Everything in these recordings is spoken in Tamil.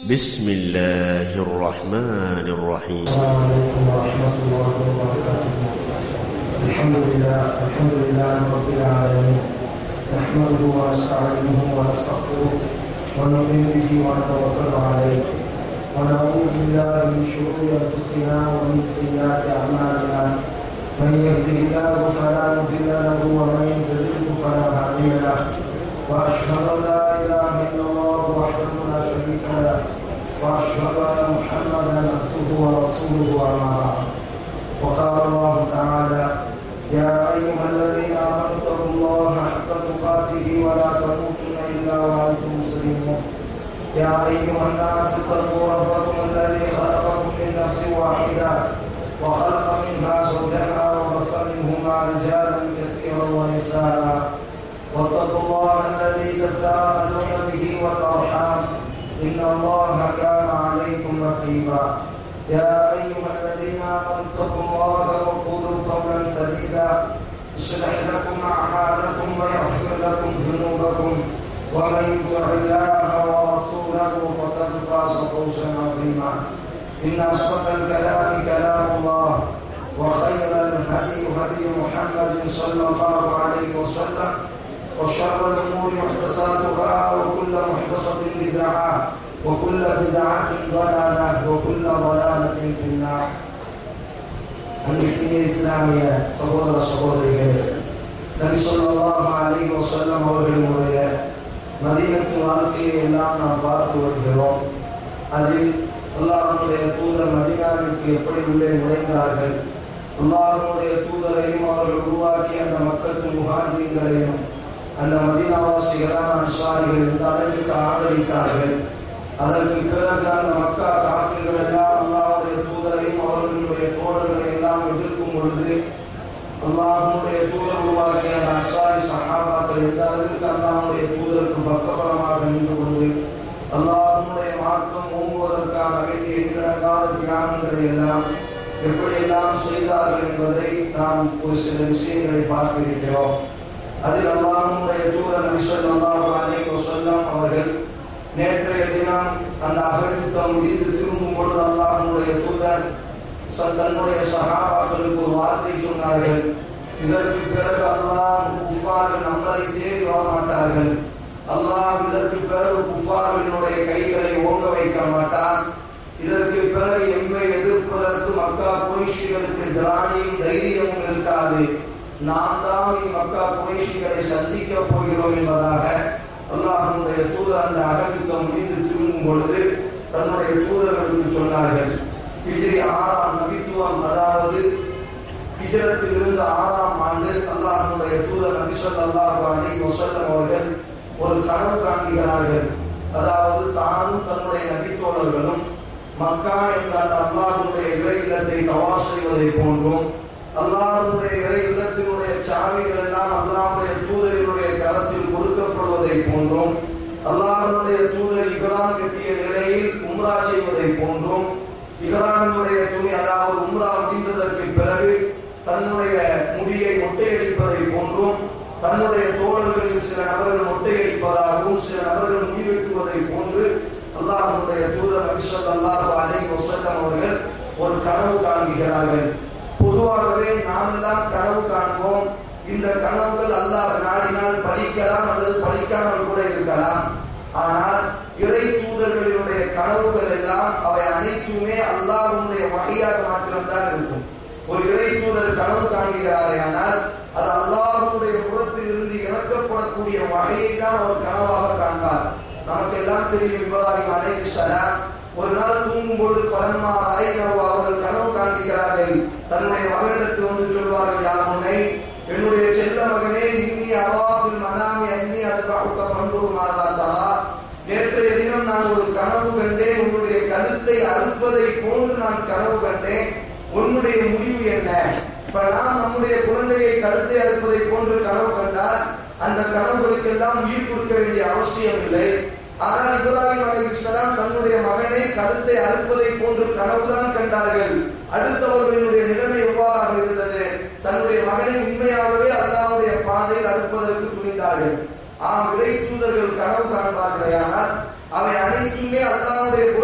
بسم الله الرحمن الرحيم السلام عليكم ورحمة الله وبركاته الحمد لله الحمد لله رب العالمين نحمده ونستعينه ونستغفره ونؤمن به ونتوكل عليه ونعوذ بالله من شرور أنفسنا ومن سيئات أعمالنا من يهده الله فلا مضل له ومن يضلله فلا هادي له وأشهد أن لا إله إلا الله وحده لا شريك له واشهد ان محمدا عبده ورسوله اما بعد وقال الله تعالى يا ايها الذين امنوا اتقوا الله حق تقاته ولا تموتن الا وانتم مسلمون يا ايها الناس اتقوا ربكم الذي خلقكم من نفس واحده وخلق منها زوجها وبص منهما رجالا كثيرا ونساء واتقوا الله الذي تساءلون به والارحام إن الله كان عليكم رقيبا يا أيها الذين آمنوا اتقوا الله وقولوا قولا سديدا يصلح لكم أعمالكم ويغفر لكم ذنوبكم ومن يطع الله ورسوله فقد فاز فوزا عظيما إن أصدق الكلام كلام الله وخير الهدي هدي محمد صلى الله عليه وسلم وشر الأمور محدثاتها وكل محدثة بدعة وكل بدعة ضلالة وكل ضلالة في النار அன்றைக்கிய இஸ்லாமிய சகோதர சகோதரிகளே நபி சொல்லாஹ் அலி வசல்லம் அவர்களுடைய மதீனத்து வாழ்க்கையை எல்லாம் நாம் பார்த்து வருகிறோம் அதில் அல்லாஹனுடைய தூதர் மதீனாவிற்கு எப்படி உள்ளே நுழைந்தார்கள் அல்லாஹனுடைய தூதரையும் அவர்கள் உருவாக்கிய அந்த மக்கத்து முகாஜீன்களையும் அந்த மதீனாவாசிகளான அன்சாரிகள் இந்த அளவிற்கு ஆதரித்தார்கள் அதற்கு பிறகு அந்த மக்கா காஃபிர்கள் எல்லாம் அல்லாஹுடைய தூதரையும் அவர்களுடைய தோழர்களை எல்லாம் எதிர்க்கும் பொழுது அல்லாஹனுடைய தூதர் உருவாக்கிய அந்த அன்சாரி சஹாபாக்கள் எந்த அளவிற்கு அல்லாஹுடைய தூதருக்கு பக்கபலமாக நின்று கொண்டு அல்லாஹனுடைய மார்க்கம் ஓங்குவதற்காக வேண்டிய எண்ணிடங்காத தியாகங்களை எல்லாம் எப்படியெல்லாம் செய்தார்கள் என்பதை நாம் ஒரு சில விஷயங்களை பார்த்திருக்கிறோம் அதில் அல்லாஹனுடைய தூதர் நபிசல்லாஹு அலைஹி வஸல்லம் அவர்கள் நேற்றைய தினம் அந்த அகழ்த்தம் முடிந்து திரும்பும் பொழுது அல்லாஹனுடைய தூதர் தன்னுடைய சகாபாக்களுக்கு ஒரு வார்த்தை சொன்னார்கள் இதற்கு பிறகு அல்லாஹ் குஃபார்கள் நம்மளை தேடி வர மாட்டார்கள் அல்லாஹ் இதற்கு பிறகு குஃபார்களினுடைய கைகளை ஓங்க வைக்க மாட்டான் இதற்கு பிறகு எம்மை எதிர்ப்பதற்கு மக்கா குறைஷிகளுக்கு திராணியும் தைரியமும் இருக்காது நாம் தான் மக்கா குறைஷிகளை சந்திக்க போகிறோம் என்பதாக அல்லாஹனுடைய தூதர் அந்த அகழ்த்தம் முடிந்து திரும்பும் பொழுது தன்னுடைய தூதர்களுக்கு சொன்னார்கள் ஹிஜ்ரி ஆறாம் நபித்துவம் அதாவது ஹிஜரத்தில் இருந்து ஆறாம் ஆண்டு அல்லாஹனுடைய தூதர் நபிசல் அல்லாஹு அலி வசல்லம் அவர்கள் ஒரு கனவு காண்கிறார்கள் அதாவது தானும் தன்னுடைய நபித்தோழர்களும் மக்கா என்ற அந்த அல்லாஹனுடைய இறை இல்லத்தை தவா செய்வதை போன்றும் அல்லாஹனுடைய இறை இல்லத்தினுடைய சாவிகள் எல்லாம் அல்லாஹுடைய தூதரினுடைய கரத்தில் கொடுக்கப்படுவதை போன்றும் அல்லாஹனுடைய தூதர் இகரான் கட்டிய நிலையில் உம்ரா செய்வதை போன்றும் இகரானுடைய துணி அதாவது உம்ரா அப்படின்றதற்கு பிறகு தன்னுடைய முடியை மொட்டையடிப்பதை போன்றும் தன்னுடைய தோழர்களில் சில நபர்கள் மொட்டையடிப்பதாகவும் சில நபர்கள் முடிவெட்டுவதை போன்று அல்லாஹனுடைய தூதர் அபிஷத் அல்லாஹ் அலை வசல்லம் அவர்கள் ஒரு கனவு காண்கிறார்கள் பொதுவாகவே நாம் எல்லாம் கனவு காண்போம் இந்த கனவுகள் அல்லாஹ் நாடினால் பலிக்கலாம் அல்லது பலிக்காமல் கூட இருக்கலாம் ஆனால் இறை தூதர்களினுடைய கனவுகள் எல்லாம் அவை அனைத்துமே அல்லாஹனுடைய வகையாக மாத்திரம்தான் இருக்கும் ஒரு இறை தூதர் கனவு காண்கிறாரே ஆனால் அது அல்லாஹனுடைய புறத்தில் இருந்து இறக்கப்படக்கூடிய வகையை தான் அவர் கனவாக காண்பார் நமக்கு எல்லாம் தெரியும் இப்ராஹிம் அலைஹிஸ்ஸலாம் ஒரு நாள் தூங்கும் பொழுது பலன்மா அலைனவோ அவர்கள் கனவு காண்கிறார்கள் தன்னுடைய மகனிடத்தில் வந்து சொல்வார்கள் யார் முன்னை என்னுடைய செல்ல மகனே இன்னி அவாஃபில் மனாமி அன்னி அது பகுக்க பண்பு மாதா தாரா நேற்றைய தினம் நான் ஒரு கனவு கண்டேன் உன்னுடைய கருத்தை அறுப்பதை போன்று நான் கனவு கண்டேன் உன்னுடைய முடிவு என்ன இப்ப நாம் நம்முடைய குழந்தையை கழுத்தை அறுப்பதை போன்று கனவு கண்டால் அந்த கனவுகளுக்கெல்லாம் உயிர் கொடுக்க வேண்டிய அவசியம் இல்லை ஆனால் இப்ராஹிம் அலைஹிஸ்ஸலாம் தன்னுடைய மகனை கழுத்தை அறுப்பதை போன்று கனவுதான் கண்டார்கள் அடுத்தவர்களினுடைய நிலைமை எவ்வாறாக இருந்தது தன்னுடைய மகனை உண்மையாகவே அல்லாவுடைய பாதையில் அறுப்பதற்கு துணிந்தார்கள் ஆம் இறை தூதர்கள் கனவு காண்பார்களே ஆனால் அவை அனைத்துமே அல்லாவுடைய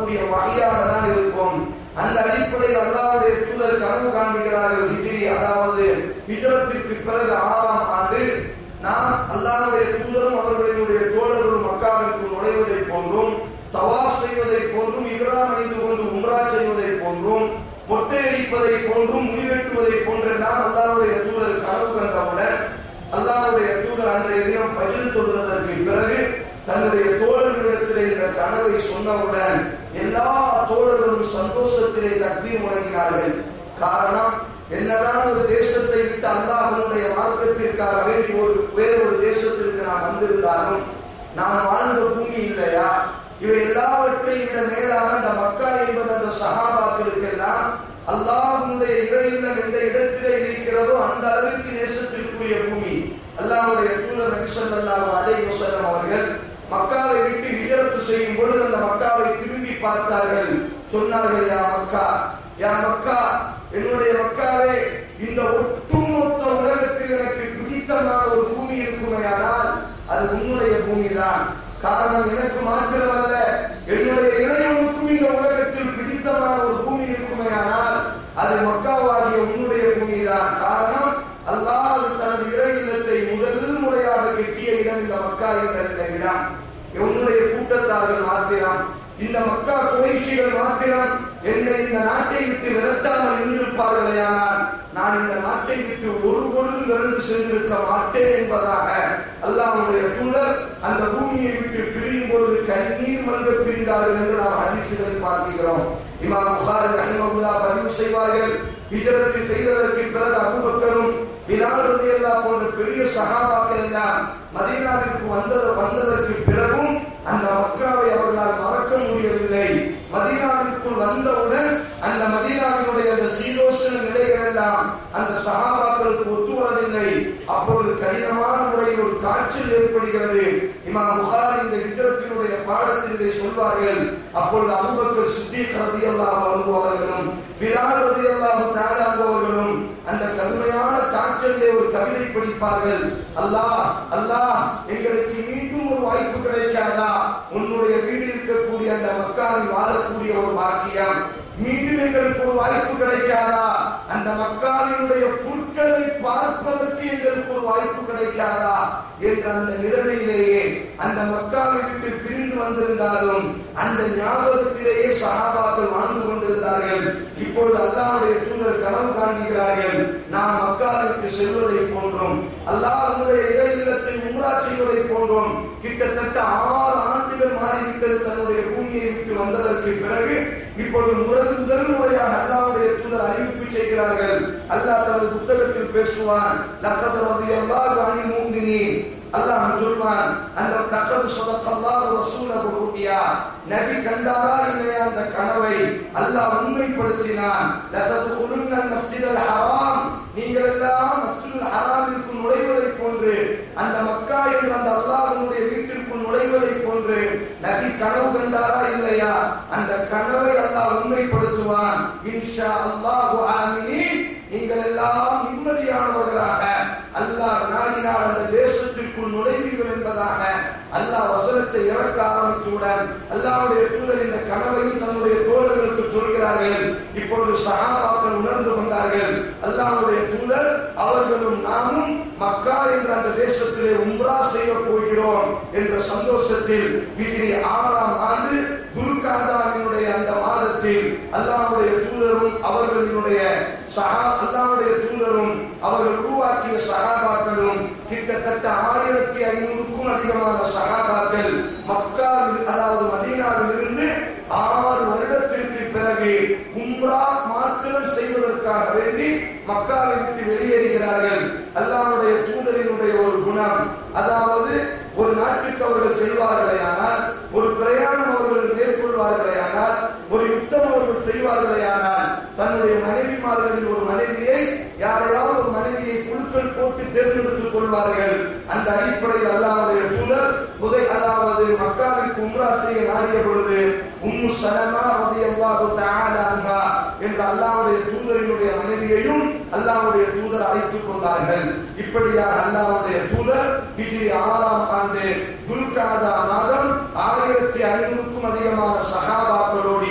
வரக்கூடிய வகையாக தான் இருக்கும் அந்த அடிப்படையில் அல்லாவுடைய தூதர் கனவு காண்கிறார்கள் ஹிஜ்ரி அதாவது ஹிஜரத்திற்கு பிறகு ஆறாம் ஆண்டு நாம் அல்லாஹ்வுடைய தூதரும் அவர்களுடைய தோழர்களும் மக்காவிற்கு நுழைவதை போன்றும் தவாஸ் செய்வதை போன்றும் இக்ராம் அணிந்து கொண்டு உம்ரா செய்வதை போன்றும் மொட்டை அடிப்பதை போன்றும் முடிவெட்டுவதை போன்றெல்லாம் அல்லாஹ்வுடைய தூதர் கனவு கண்டவுடன் அல்லாஹ்வுடைய தூதர் அன்றைய தினம் ஃபஜ்ர் தொழுவதற்கு பிறகு தன்னுடைய தோழர்களிடத்திலே இந்த கனவை சொன்னவுடன் எல்லா தோழர்களும் சந்தோஷத்திலே தக்பீர் முழங்கினார்கள் காரணம் என்னதான் ஒரு தேசத்தை விட்டு அல்லாஹ்வுடைய மார்க்கத்திற்காக வேண்டி ஒரு வேறொரு தேசத்திற்கு நாம் வந்திருந்தாலும் நாம் வாழ்ந்த பூமி இல்லையா இவை எல்லாவற்றையும் விட மேலாக அந்த மக்கா என்பது அந்த சகாபாக்களுக்கெல்லாம் அல்லாஹ்வுடைய இறையில்லம் எந்த இடத்திலே இருக்கிறதோ அந்த அளவிற்கு நேசத்திற்குரிய பூமி அல்லாஹ்வுடைய தூதர் நபி ஸல்லல்லாஹு அலைஹி வஸல்லம் அவர்கள் மக்காவை விட்டு ஹிஜரத்து செய்யும் பொழுது அந்த மக்காவை திரும்பி பார்த்தார்கள் சொன்னார்கள் யா மக்கா யா மக்கா என்னுடைய மக்காவே இந்த ஒட்டுமொத்த உலகத்தில் எனக்கு பிடித்தமான ஒரு பூமி இருக்குமையானால் அது உன்னுடைய பூமிதான் காரணம் எனக்கு மாத்திரமல்ல என்னுடைய இறைவனுக்கும் இந்த உலகத்தில் பிடித்தமான ஒரு பூமி இருக்குமையானால் அது மக்காவாகிய உன்னுடைய பூமிதான் காரணம் அல்லாஹ் தனது இறை இல்லத்தை முதல் முறையாக கெட்டிய இடம் இந்த மக்கா என்ற இந்த இடம் உன்னுடைய கூட்டத்தார்கள் மாத்திரம் இந்த மக்கா குறைஷிகள் மாத்திரம் என்னை இந்த நாட்டை விட்டு விரட்டாமல் இருந்திருப்பார்களேயானால் நான் இந்த நாட்டை விட்டு ஒரு பொழுது விரண்டு சென்றிருக்க மாட்டேன் என்பதாக அல்லாஹ்வுடைய தூதர் அந்த பூமியை விட்டு பிரியும் பொழுது கண்ணீர் மல்க பிரிந்தார்கள் என்று நாம் ஹதீசுகளில் பார்க்கிறோம் இமாம் புகாரி ரஹிமஹுல்லா பதிவு செய்வார்கள் ஹிஜரத்தை செய்ததற்கு பிறகு அபூபக்கரும் பிலால் ரலியல்லாஹு போன்ற பெரிய சஹாபாக்கள் எல்லாம் மதீனாவிற்கு வந்தது வந்ததற்கு பிறகும் அந்த மக்காவை அவர்களால் மறக்க முடியவில்லை மதீனாவிற்குள் வந்தவுடன் அந்த மதீனாவினுடைய அந்த சீதோஷண நிலைகள் எல்லாம் அந்த சகாபாக்களுக்கு ஒத்து வரவில்லை அப்பொழுது கடினமான முறையில் ஒரு காய்ச்சல் ஏற்படுகிறது இமாம் புகாரி இந்த ஹிஜரத்தினுடைய பாடத்தில் இதை சொல்வார்கள் அப்பொழுது அபூபக்கர் சித்திக் ரலியல்லாஹு அன்ஹு அவர்களும் பிலால் ரலியல்லாஹு தஆலா அவர்களும் அந்த கடுமையான காய்ச்சலிலே ஒரு கவிதை படிப்பார்கள் அல்லாஹ் அல்லாஹ் எங்களுக்கு மீண்டும் ஒரு வாய்ப்பு கிடைக்காதா உன்னுடைய வீடு இருக்கக்கூடிய அந்த மக்காவில் வாழக்கூடிய ஒரு பாக்கியம் மீண்டும் எங்களுக்கு ஒரு வாய்ப்பு கிடைக்காதா அந்த மக்காவினுடைய புற்களை பார்ப்பதற்கு எங்களுக்கு ஒரு வாய்ப்பு கிடைக்காதா என்ற அந்த நிலைமையிலேயே அந்த மக்காவை விட்டு பிரிந்து வந்திருந்தாலும் அந்த ஞாபகத்திலேயே சஹாபாக்கள் வாழ்ந்து கொண்டிருந்தார்கள் இப்பொழுது அல்லாஹ்வுடைய தூதர் கனவு காண்கிறார்கள் நாம் மக்காவிற்கு செல்வதை போன்றோம் அல்லாஹ்வுடைய இறை இல்லத்தை உம்ரா செய்வதை போன்றோம் கிட்டத்தட்ட ஆறு ஆண்டுகள் மாறிவிட்டது தன்னுடைய பூமியை விட்டு வந்ததற்கு பிறகு இப்பொழுது முதல் முதல் முறையாக அல்லாஹ்வுடைய தூதர் அறிவிப்பு செய்கிறார்கள் அல்லாஹ் தனது புத்தகத்தில் பேசுவான் லக்கத் ரலியல்லாஹு அனில் முஃமினீன் அல்லாஹ் சொல்வான் அந்த லக்கத் ஸதக்கல்லாஹு ரசூலஹு ருபியா நபி கண்டாரா இல்லையா அந்த கனவை அல்லாஹ் உண்மைப்படுத்தினான் லததுகுலுன்ன மஸ்ஜிதல் ஹராம் நீங்கள் எல்லாம் மஸ்ஜிதுல் ஹராமிற்கு நுழைவதை போன்று அந்த மக்கா என்ற அந்த அல்லாஹ்வுடைய வீட்டிற்குள் நுழைவதை போன்று நபி கனவு கண்டாரா இல்லையா அந்த கனவை அல்லாஹ் உண்மைப்படுத்துவான் இன்ஷா அல்லாஹு ஆமீன் நீங்கள் எல்லாம் நிம்மதியானவர்களாக அல்லாஹ் நாடினால் அந்த தேசத்திற்குள் நுழைவீர்கள் என்பதாக அல்லாஹ் வசனத்தை இறக்க ஆரம்பித்தவுடன் அல்லாஹ்வுடைய தூதர் இந்த கனவையும் தன்னுடைய தோழர்களுக்கு சொல்கிறார்கள் இப்பொழுது சஹாபாக்கள் உணர்ந்து கொண்டார்கள் அல்லாஹ்வுடைய தூதர் அவர்களும் நாமும் மக்கா என்ற அந்த தேசத்திலே உம்ரா செய்ய போகிறோம் என்ற சந்தோஷத்தில் விதிரி ஆறாம் ஆண்டு துல்காதாவினுடைய அந்த மாதத்தில் அல்லாஹ்வுடைய தூதரும் அவர்களினுடைய சஹா அல்லாஹ்வுடைய தூதரும் அவர்கள் உருவாக்கிய சஹாபாக்களும் கிட்டத்தட்ட ஆயிரத்தி ஐநூறுக்கும் அதிகமான சஹாபாக்கள் மக்காவில் அதாவது மதீனாவில் இருந்து ஆறு வருடத்திற்கு பிறகு உம்ரா மாத்திரம் செய்வதற்காக வேண்டி மக்காவை விட்டு வெளியேறுகிறார்கள் அல்லாஹ்வுடைய தூதரினுடைய ஒரு குணம் அதாவது ஒரு நாட்டுக்கு அவர்கள் செல்வார்களேயானால் ஒரு பிரயாணம் அவர்கள் மேற்கொள்வார்களேயானால் ஒரு யுத்தம் அவர்கள் செய்வார்களேயானால் தன்னுடைய மனைவிமார்களில் ஒரு மனைவியை யாரையாவது ஒரு மனைவியை குழுக்கள் போட்டு தேர்ந்தெடுத்துக் கொள்வார்கள் அந்த அடிப்படையில் அல்லாஹ்வுடைய தூதர் புதை அதாவது மக்காவிற்கு உம்ரா செய்ய நாடிய பொழுது உம்மு சலமா ரலியல்லாஹு தஆலா அன்ஹா என்ற அல்லாஹ்வுடைய தூதரினுடைய மனைவியையும் அல்லாஹ்வுடைய தூதர் அழைத்துக் கொண்டார்கள் இப்படியாக அல்லாஹ்வுடைய தூதர் ஹிஜ்ரி ஆறாம் ஆண்டு துல்காதா மாதம் ஆயிரத்தி ஐநூறுக்கும் அதிகமான சஹாபாக்களோடு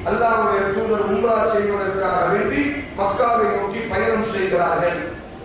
அல்லாஹ்வுடைய தூதர் உம்ரா செய்வதற்காக வேண்டி மக்காவை நோக்கி பயணம் செய்கிறார்கள்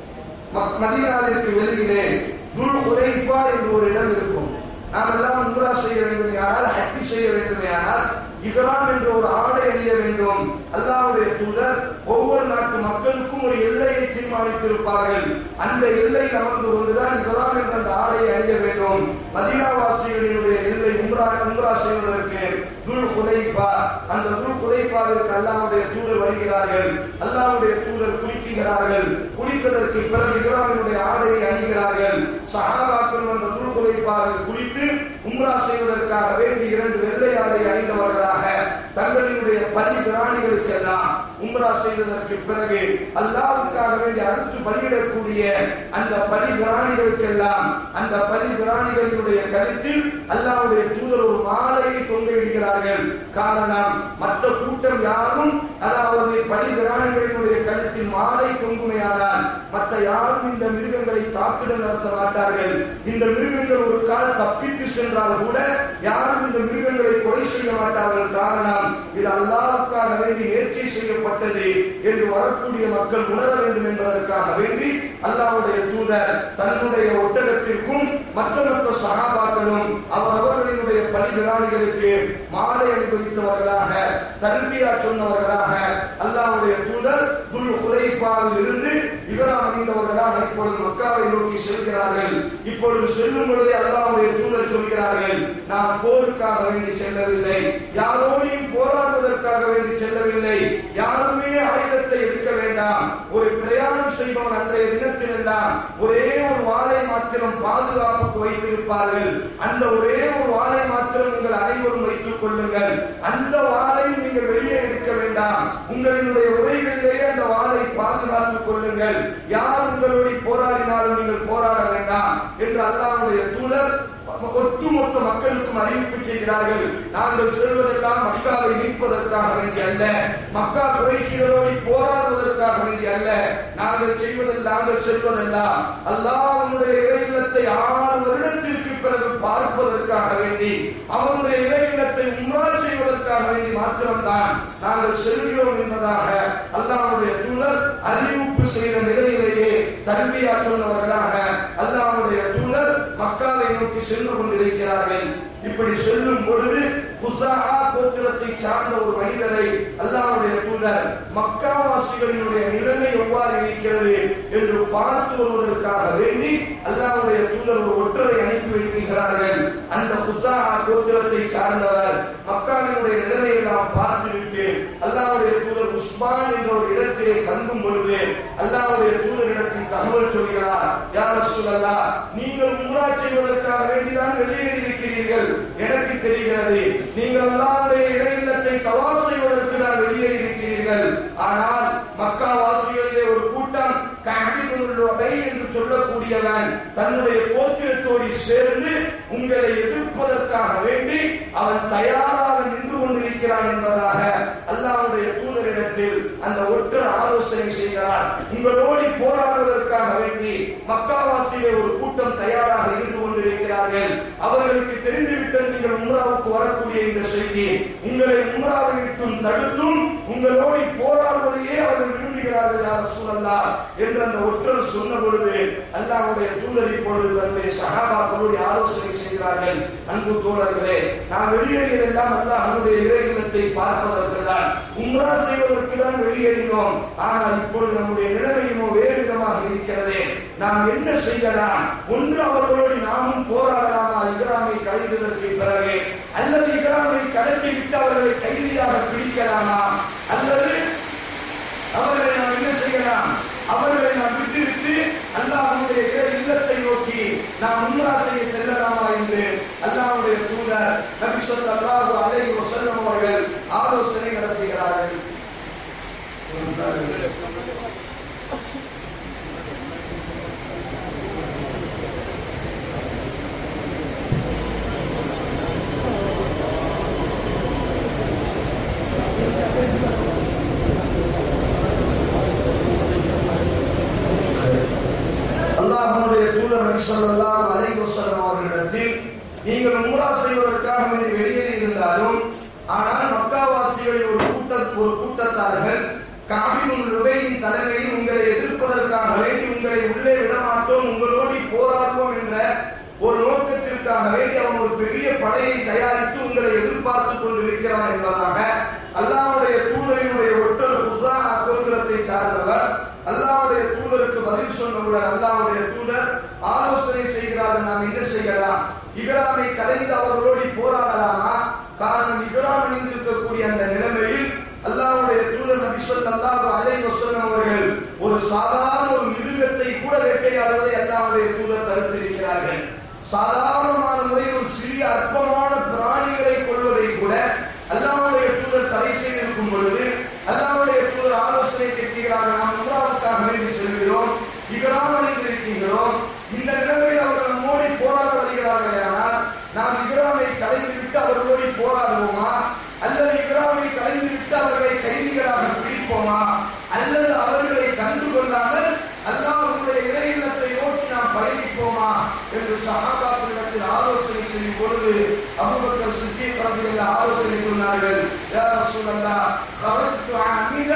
மக்- மதீனாவிற்கு வெளியிலே துல் ஹுலைஃபா என்று ஒரு இடம் இருக்கும் நாம் எல்லாம் உம்ரா செய்ய வேண்டுமையானால் ஹஜ் செய்ய வேண்டுமையானால் இஹ்ராம் என்ற ஒரு ஆடை அணிய வேண்டும் அல்லாஹ்வுடைய தூதர் ஒவ்வொரு நாட்டு மக்களுக்கும் ஒரு எல்லையை தீர்மானித்திருப்பார்கள் அந்த எல்லை அமர்ந்து கொண்டுதான் இஹ்ராம் என்ற அந்த ஆடையை அணிய வேண்டும் மதீனாவாசிகளினுடைய எல்லை உம்ரா உம்ரா செய்வதற்கு துல் ஹுலைஃபா அந்த துல் ஹுலைஃபாவிற்கு அல்லாஹ்வுடைய தூதர் வருகிறார்கள் அல்லாஹ்வுடைய தூதர் குளிக்கிறார்கள் குளித்ததற்கு பிறகு இஹ்ராமினுடைய ஆடையை அணிகிறார்கள் சஹாபாக்கள் அந்த துல் ஹுலைஃபாவில் குளித்து உம்ரா செய்வதற்காக வேண்டி இரண்டு வெள்ளை ஆடை அணிந்தவர்களாக தங்களினுடைய பலி பிராணிகளுக்கெல்லாம் உம்ரா செய்ததற்கு பிறகு அல்லாஹ்வுக்காக வேண்டி அறுத்து பலியிடக்கூடிய அந்த பலி பிராணிகளுக்கெல்லாம் அந்த பலி பிராணிகளினுடைய கருத்தில் அல்லாஹ்வுடைய தூதர் ஒரு மாலையை தொங்கிடுகிறார்கள் காரணம் மற்ற கூட்டம் யாரும் அதாவது பலி பிராணிகளினுடைய கழுத்தில் மாலை தொங்குமையானால் மற்ற யாரும் இந்த மிருகங்களை தாக்குதல் நடத்த மாட்டார்கள் இந்த மிருகங்கள் ஒரு கால் தப்பித்து சென்றால் கூட யாரும் இந்த மிருகங்களை கொலை செய்ய மாட்டார்கள் காரணம் இது அல்லாஹ்வுக்காக வேண்டி நேர்ச்சி செய்யப்பட்டது என்று வரக்கூடிய மக்கள் உணர வேண்டும் என்பதற்காக வேண்டி அல்லாஹ்வுடைய தூதர் தன்னுடைய ஒட்டகத்திற்கும் மற்ற மற்ற சகாபாக்களும் அவர் அவர்களினுடைய பலிபிராணிகளுக்கு மாலை அனுபவித்தவர்களாக தன்பியா சொன்னவர்களாக அல்லாஹ்வுடைய தூதர் துல் ஹுலைஃபாவில் இருந்து இவராம் அணிந்தவர்களாக இப்பொழுது மக்காவை நோக்கி செல்கிறார்கள் இப்பொழுது செல்லும் பொழுதே அல்லாஹ்வுடைய தூதர் சொல்கிறார்கள் நாம் போருக்காக வேண்டி செல்லவில்லை யாரோடையும் போராடுவதற்காக வேண்டி செல்லவில்லை யாருமே ஆயுதத்தை எடுக்க வேண்டாம் ஒரு பிரயாணம் செய்பவன் அன்றைய தினத்தில் எல்லாம் ஒரே ஒரு வாளை மாத்திரம் பாதுகாப்புக்கு வைத்திருப்பார்கள் அந்த ஒரே ஒரு வாளை மாத்திரம் உங்கள் அனைவரும் வைத்துக் கொள்ளுங்கள் அந்த வாளை நீங்கள் வெளியே எடுக்க வேண்டாம் உங்களினுடைய உரைகளிலேயே அந்த வாளை பாதுகாத்துக் கொள்ளுங்கள் யார் உங்களோடு போராடினாலும் நீங்கள் போராட வேண்டாம் என்று அல்லாஹ்வுடைய தூதர் ஒட்டுமொத்த மக்களுக்கும் அறிவிப்பு செய்கிறார்கள் நாங்கள் செல்வதெல்லாம் மக்காவை மீட்பதற்காக வேண்டி அல்ல மக்கா குறைஷிகளோடு போராடுவதற்காக வேண்டி அல்ல நாங்கள் செய்வதில் நாங்கள் செல்வதெல்லாம் அல்லாஹ்வுடைய இறையினத்தை ஆறு வருடத்திற்கு பிறகு பார்ப்பதற்காக வேண்டி அவனுடைய இறையினத்தை உம்ரா செய்வதற்காக வேண்டி மாத்திரம்தான் நாங்கள் செல்கிறோம் என்பதாக அல்லாஹ்வுடைய தூதர் அறிவிப்பு செய்த நிலையிலேயே தன்மையா சொன்னவர்களாக அல்லாஹ்வுடைய தூதர் மக்காவை நோக்கி சென்று கொண்டிருக்கிறார்கள் இப்படி செல்லும் பொழுது குசாஹா கோத்திரத்தை சார்ந்த ஒரு மனிதரை அல்லாஹ்வுடைய தூதர் மக்காவாசிகளினுடைய நிலைமை எவ்வாறு இருக்கிறது என்று பார்த்து வருவதற்காக வேண்டி அல்லாஹ்வுடைய தூதர் ஒரு ஒற்றரை அனுப்பி வைக்கிறார்கள் அந்த குசாஹா கோத்திரத்தை சார்ந்தவர் மக்காவினுடைய நிலைமையை நாம் பார்த்துவிட்டு அல்லாஹ்வுடைய தூதர் உஸ்மான் என்ற ஒரு இடத்திலே தங்கும் பொழுது அல்லாஹ்வுடைய தூதரிடத்தில் தகவல் சொல்கிறார் யார் ரசூலல்லா நீங்கள் உம்ரா செய்வதற்காக வேண்டிதான் வெளியேறி இருக்கிறீர்கள் எனக்கு தெரிகிறது நீங்கள் அல்லாஹ்வுடைய இறையில்லத்தை தவாப் செய்வதற்கு தான் வெளியேறி இருக்கிறீர்கள் ஆனால் மக்கா வாசிகளிலே ஒரு கூட்டம் கஹபிபுல்லுபை என்று சொல்லக்கூடியவன் தன்னுடைய கோத்திரத்தோடு சேர்ந்து உங்களை எதிர்ப்பதற்காக வேண்டி அவன் தயாராக நின்று கொண்டிருக்கிறான் என்பதாக அல்லாஹ்வுடைய தூதரிடத்தில் அந்த ஒற்றர் ஆலோசனை செய்கிறார் உங்களோடு போராடுவதற்காக வேண்டி மக்காவாசியிலே ஒரு கூட்டம் தயாராக இருந்து கொண்டிருக்கிறார்கள் அவர்களுக்கு தெரிந்துவிட்டது நீங்கள் உம்ராவுக்கு வரக்கூடிய இந்த செய்தி உங்களை உம்ராவை விட்டும் தடுத்தும் உங்களோடு போராடுவதையே அவர்கள் விரும்புகிறார்கள் யார் சூழல்லா என்று அந்த ஒற்றர் சொன்ன பொழுது அல்லாஹ்வுடைய தூதர் இப்பொழுது தன்னுடைய சகாபாக்களோடு ஆலோசனை செய்கிறார்கள் அன்பு தோழர்களே நான் வெளியேறியதெல்லாம் அல்லாஹ் அவனுடைய இறைவனத்தை பார்ப்பதற்கு தான் உம்ரா செய்வதற்கு தான் வெளியேறினோம் ஆனால் இப்பொழுது நம்முடைய நிலைமையுமோ வேறு விதமாக இருக்கிறதே நாம் என்ன செய்யலாம் ஒன்று அவர்களோடு நாமும் போராடலாமா இகராமை கலைந்ததற்கு பிறகு அல்லது இகராமை கலட்டி விட்டு அவர்களை கைதியாக பிடிக்கலாமா அல்லது அவர்களை நாம் என்ன செய்யலாம் அவர்களை நாம் விட்டுவிட்டு அல்லாஹ்வுடைய இறை இல்லத்தை நோக்கி நாம் உம்ரா செய்ய செல்லலாமா என்று அல்லாஹ்வுடைய தூதர் நபி ஸல்லல்லாஹு அலைஹி வஸல்லம் அவர்கள் ஆலோசனை நடத்துகிறார்கள் அல்லாஹ்வுடைய தூதர் நபி ஸல்லல்லாஹு அலைஹி வஸல்லம் அவர்களிடத்தில் நீங்கள் உம்ரா செய்வதற்காக வேண்டி வெளியேறி இருந்தாலும் ஆனால் மக்காவாசிகளில் ஒரு கூட்டத்தார்கள் காபினும் லுபையின் தலைமையில் உங்களை எதிர்ப்பதற்காக வேண்டி உங்களை உள்ளே விடமாட்டோம் உங்களோடு போராடுவோம் என்ற ஒரு நோக்கத்திற்காக வேண்டி அவன் ஒரு பெரிய படையை தயாரித்து உங்களை எதிர்பார்த்து கொண்டிருக்கிறான் என்பதாக அல்லாவுடைய தூதரினுடைய ஒற்றர் ஹுசா கோத்திரத்தை சார்ந்தவர் அல்லாவுடைய தூதருக்கு பதில் சொன்னவுடன் அல்லாவுடைய தூதர் ஆலோசனை செய்கிறார்கள் நாம் என்ன செய்யலாம் இகராமை கலைந்து அவர்களோடு போராடலாமா காரணம் இகராம் அணிந்திருக்கக்கூடிய அந்த நிலைமையில் அல்லாவுடைய தூதர் நபி ஸல்லல்லாஹு அலைஹி வஸல்லம் அவர்கள் ஒரு சாதாரண ஒரு மிருகத்தை கூட வேட்டையாடுவதை அல்லாவுடைய தூதர் தடுத்திருக்கிறார்கள் சாதாரணமான முறையில் ஒரு சிறிய அற்பமான பிராணிகளை கொள்வதை கூட அல்லாவுடைய தூதர் தடை செய்திருக்கும் பொழுது அல்லாவுடைய தூதர் ஆலோசனை கேட்கிறார்கள் நாம் உம்ராவுக்காக வேண்டி செல்கிறோம் இகராம் இருக்கின்றோம் இந்த நிலைமையில் அவர்கள் நம்மோடி போராட வருகிறார்களே ஆனால் நாம் இகராமை கலைந்து விட்டு அவர்களோடு போராடுவோமா அல்லது இகராமை கலைந்து விட்டு அவர்களை கைதிகளாக பிடிப்போமா அல்லது அவர்களை கண்டு கொள்ளாமல் அல்லாஹ்வுடைய இறையில்லத்தை நோக்கி நாம் பயணிப்போமா என்று சஹாபாக்களிடத்தில் ஆலோசனை செய்யும் பொழுது அபூபக்கர் சித்திக் ரலியல்லாஹு ஆலோசனை சொன்னார்கள் யா ரசூலல்லாஹ் خرجت عاملا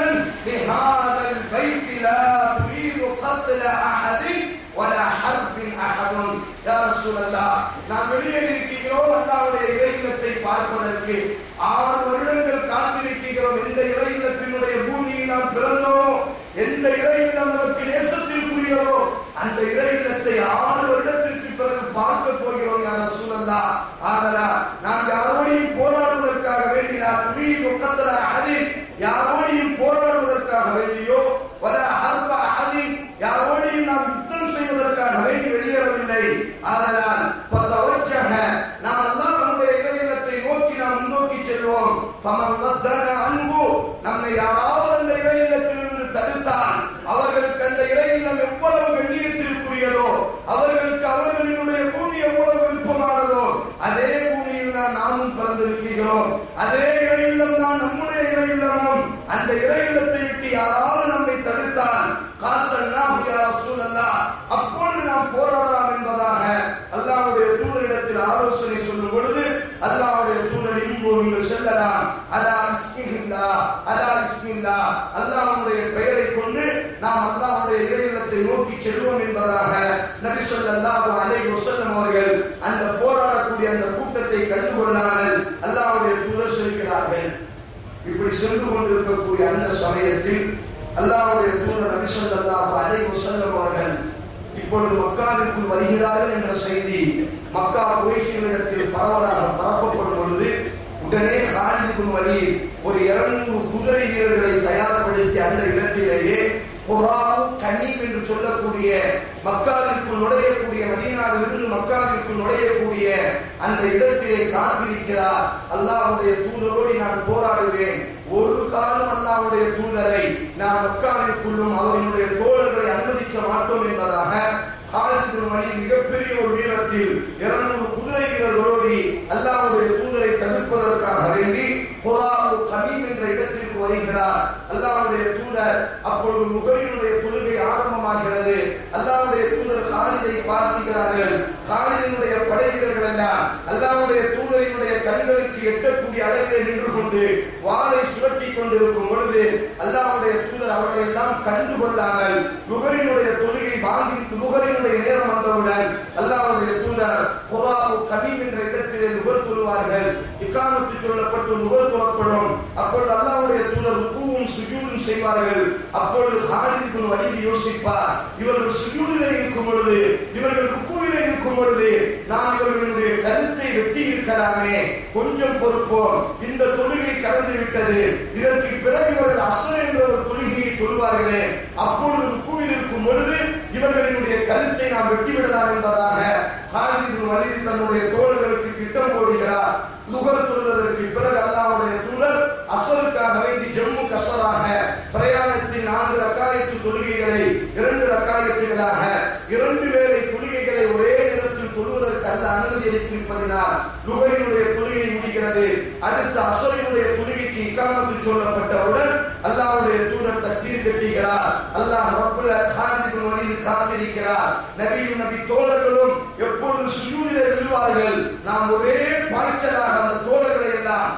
لهذا البيت لا تريد قتل احد ولا حرب احد يا رسول الله நாம் வெளியே இருக்கிறோம் அல்லாஹ்வுடைய இறையில்லத்தை பார்ப்பதற்கு ஆறு வருடங்கள் காத்திருக்கிறோம் எந்த இறையில்லத்தினுடைய பூமியில் நாம் பிறந்தோமோ எந்த இறையில்லம் நமக்கு நேசத்திற்குரியதோ அந்த இறையில்லத்தை ஆறு வருடத்திற்கு பிறகு பார்க்க போகிறோம் யார் சூழல்லா ஆதலா நாம் யாரோடையும் போராடுவதற்காக வேண்டியா துணி முக்கத்தல அகதில் யாரோடையும் போராடுவதற்காக வேண்டியோ வல ஹர்ப அகதில் யாரோடையும் நாம் யுத்தம் செய்வதற்காக வேண்டி வெளியேறவில்லை ஆதலால் பதவச்சக நாம் அல்லாஹ்வுடைய இறையில்லத்தை நோக்கி நாம் முன்னோக்கி செல்வோம் ஃபமன் வத்தன அன்பு நம்மை யாராவது அந்த இறையில்லத்திலிருந்து தடுத்தால் அவர்களுக்கு அந்த இறையில்லம் எவ்வளவு கண்ணியத்திற்குரியதோ அவர்களுக்கு அவர்களினுடைய பூமி எவ்வளவு விருப்பமானதோ அதே பூமியில் தான் நாமும் பிறந்திருக்கிறோம் அதே இறையில்லம் தான் நம்முடைய இறையில்லமும் அந்த இறையில்லத்தை விட்டு யாராவது நம்மை தடுத்தால் காத்தல்லாம் யா ரசூலல்லாஹ் அப்பொழுது நாம் போராடலாம் என்பதாக அல்லாஹ்வுடைய தூதரிடத்தில் ஆலோசனை சொல்லும் பொழுது அல்லாஹ்வுடைய தூதர் இன்போ நீங்கள் செல்லலாம் அலா பிஸ்மில்லா அலா பிஸ்மில்லா அல்லாஹ்வுடைய பெயரை கொண்டு நாம் அல்லாஹ்வுடைய இறையில்லத்தை நோக்கி செல்வோம் என்பதாக நபி ஸல்லல்லாஹு அலைஹி வஸல்லம் அவர்கள் அந்த போராடக்கூடிய அந்த கூட்டத்தை கண்டுகொள்ளாமல் அல்லாஹ்வுடைய தூதர் சொல்கிறார்கள் இப்படி சென்று கொண்டிருக்கக்கூடிய அந்த சமயத்தில் அல்லாஹ்வுடைய தூதர் நபி ஸல்லல்லாஹு அலைஹி வஸல்லம் அவர்கள் இப்பொழுது மக்காவிற்குள் வருகிறார்கள் என்ற செய்தி மக்கா குறைஷியரிடத்தில் பரவலாக பரப்பப்படும் பொழுது உடனே ஹாலிதுக்கும் வழி ஒரு இருநூறு குதிரை வீரர்களை தயார்படுத்தி அந்த இடத்திலேயே குராவு கனீம் என்று சொல்லக்கூடிய மக்காவிற்குள் நுழையக்கூடிய மதீனாவிலிருந்து மக்காவிற்குள் நுழையக்கூடிய அந்த இடத்திலே காத்திருக்கிறார் அல்லாஹ்வுடைய தூதரோடு நான் போராடுவேன் ஒரு காலம் அல்லாஹ்வுடைய தூதரை நான் மக்காவிற்குள்ளும் அவர்களுடைய தோழர்களை அனுமதிக்க மாட்டோம் என்பதாக காலத்தின் வழி மிகப்பெரிய ஒரு வீரத்தில் இருநூறு குதிரை வீரர்களோடு அல்லாஹ்வுடைய தூதரை தவிர்ப்பதற்காக வேண்டி குராவு கமீம் என்ற இடத்திற்கு வருகிறார் அல்லாஹ்வுடைய தூதர் அப்பொழுது முகலினுடைய தொழுகை ஆரம்பமாகிறது அல்லாஹ்வுடைய தூதர் காலிதை பார்க்கிறார்கள் காலிதினுடைய படை வீரர்கள் எல்லாம் அல்லாஹ்வுடைய தூதரினுடைய கண்களுக்கு எட்டக்கூடிய அளவிலே நின்று கொண்டு வாளை சுழட்டி கொண்டிருக்கும் பொழுது அல்லாஹ்வுடைய தூதர் அவர்களை எல்லாம் கண்டு கொள்ளாமல் முகலினுடைய தொழுகை வாங்கி முகலினுடைய நேரம் வந்தவுடன் அல்லாஹ்வுடைய தூதர் குராவு கமீம் என்ற இடத்திலே நுகர் தொழுவார்கள் இக்காமத்து சொல்லப்பட்டு நுகர் தொழப்படும் அப்பொழுது அல்லாஹ்வுடைய தூதர் ருக்குவும் சுஜூதும் செய்வார்கள் அப்பொழுது ஹாலித் இப்னு வலீத் யோசிப்பார் இவர்கள் சுஜூதிலே இருக்கும் பொழுது இவர்கள் ருக்குவிலே இருக்கும் பொழுது நாம் இவர்களுடைய கருத்தை வெட்டி இருக்கலாமே கொஞ்சம் பொறுப்போம் இந்த தொழுகை கடந்து விட்டது இதற்கு பிறகு இவர்கள் அசர் என்ற ஒரு தொழுகையை தொழுவார்களே அப்பொழுது ருக்குவில் இருக்கும் பொழுது இவர்களினுடைய கருத்தை நாம் வெட்டிவிடலாம் என்பதாக ஹாலித் இப்னு வலீத் தன்னுடைய தோழர்களுக்கு திட்டம் போடுகிறார் நுகர் தொழுவதற்கு பிறகு அல்லாஹ்வுடைய தூதர் அசருக்காக வேண்டி ஜம்மு கசராக பிரயாணத்தில் நான்கு ரக்காயத்து தொழுகைகளை இரண்டு ரக்காயத்துகளாக இரண்டு வேளை தொழுகைகளை ஒரே நேரத்தில் தொழுவதற்கு அல்ல அனுமதி அளித்திருப்பதினால் நுகரினுடைய தொழுகை முடிகிறது அடுத்து அசரினுடைய தொழுகைக்கு இக்காமத்து சொல்லப்பட்டவுடன் அல்லாஹ்வுடைய தூதர் தக்பீர் கட்டுகிறார் அல்லாஹ் ரப்பல் காந்திக்கு வழியில் காத்திருக்கிறார் நபியும் நபி தோழர்களும் எப்பொழுது சுஜூதிலே விழுவார்கள் நாம் ஒரே பாய்ச்சலாக அந்த தோழர்களை எல்லாம் நபி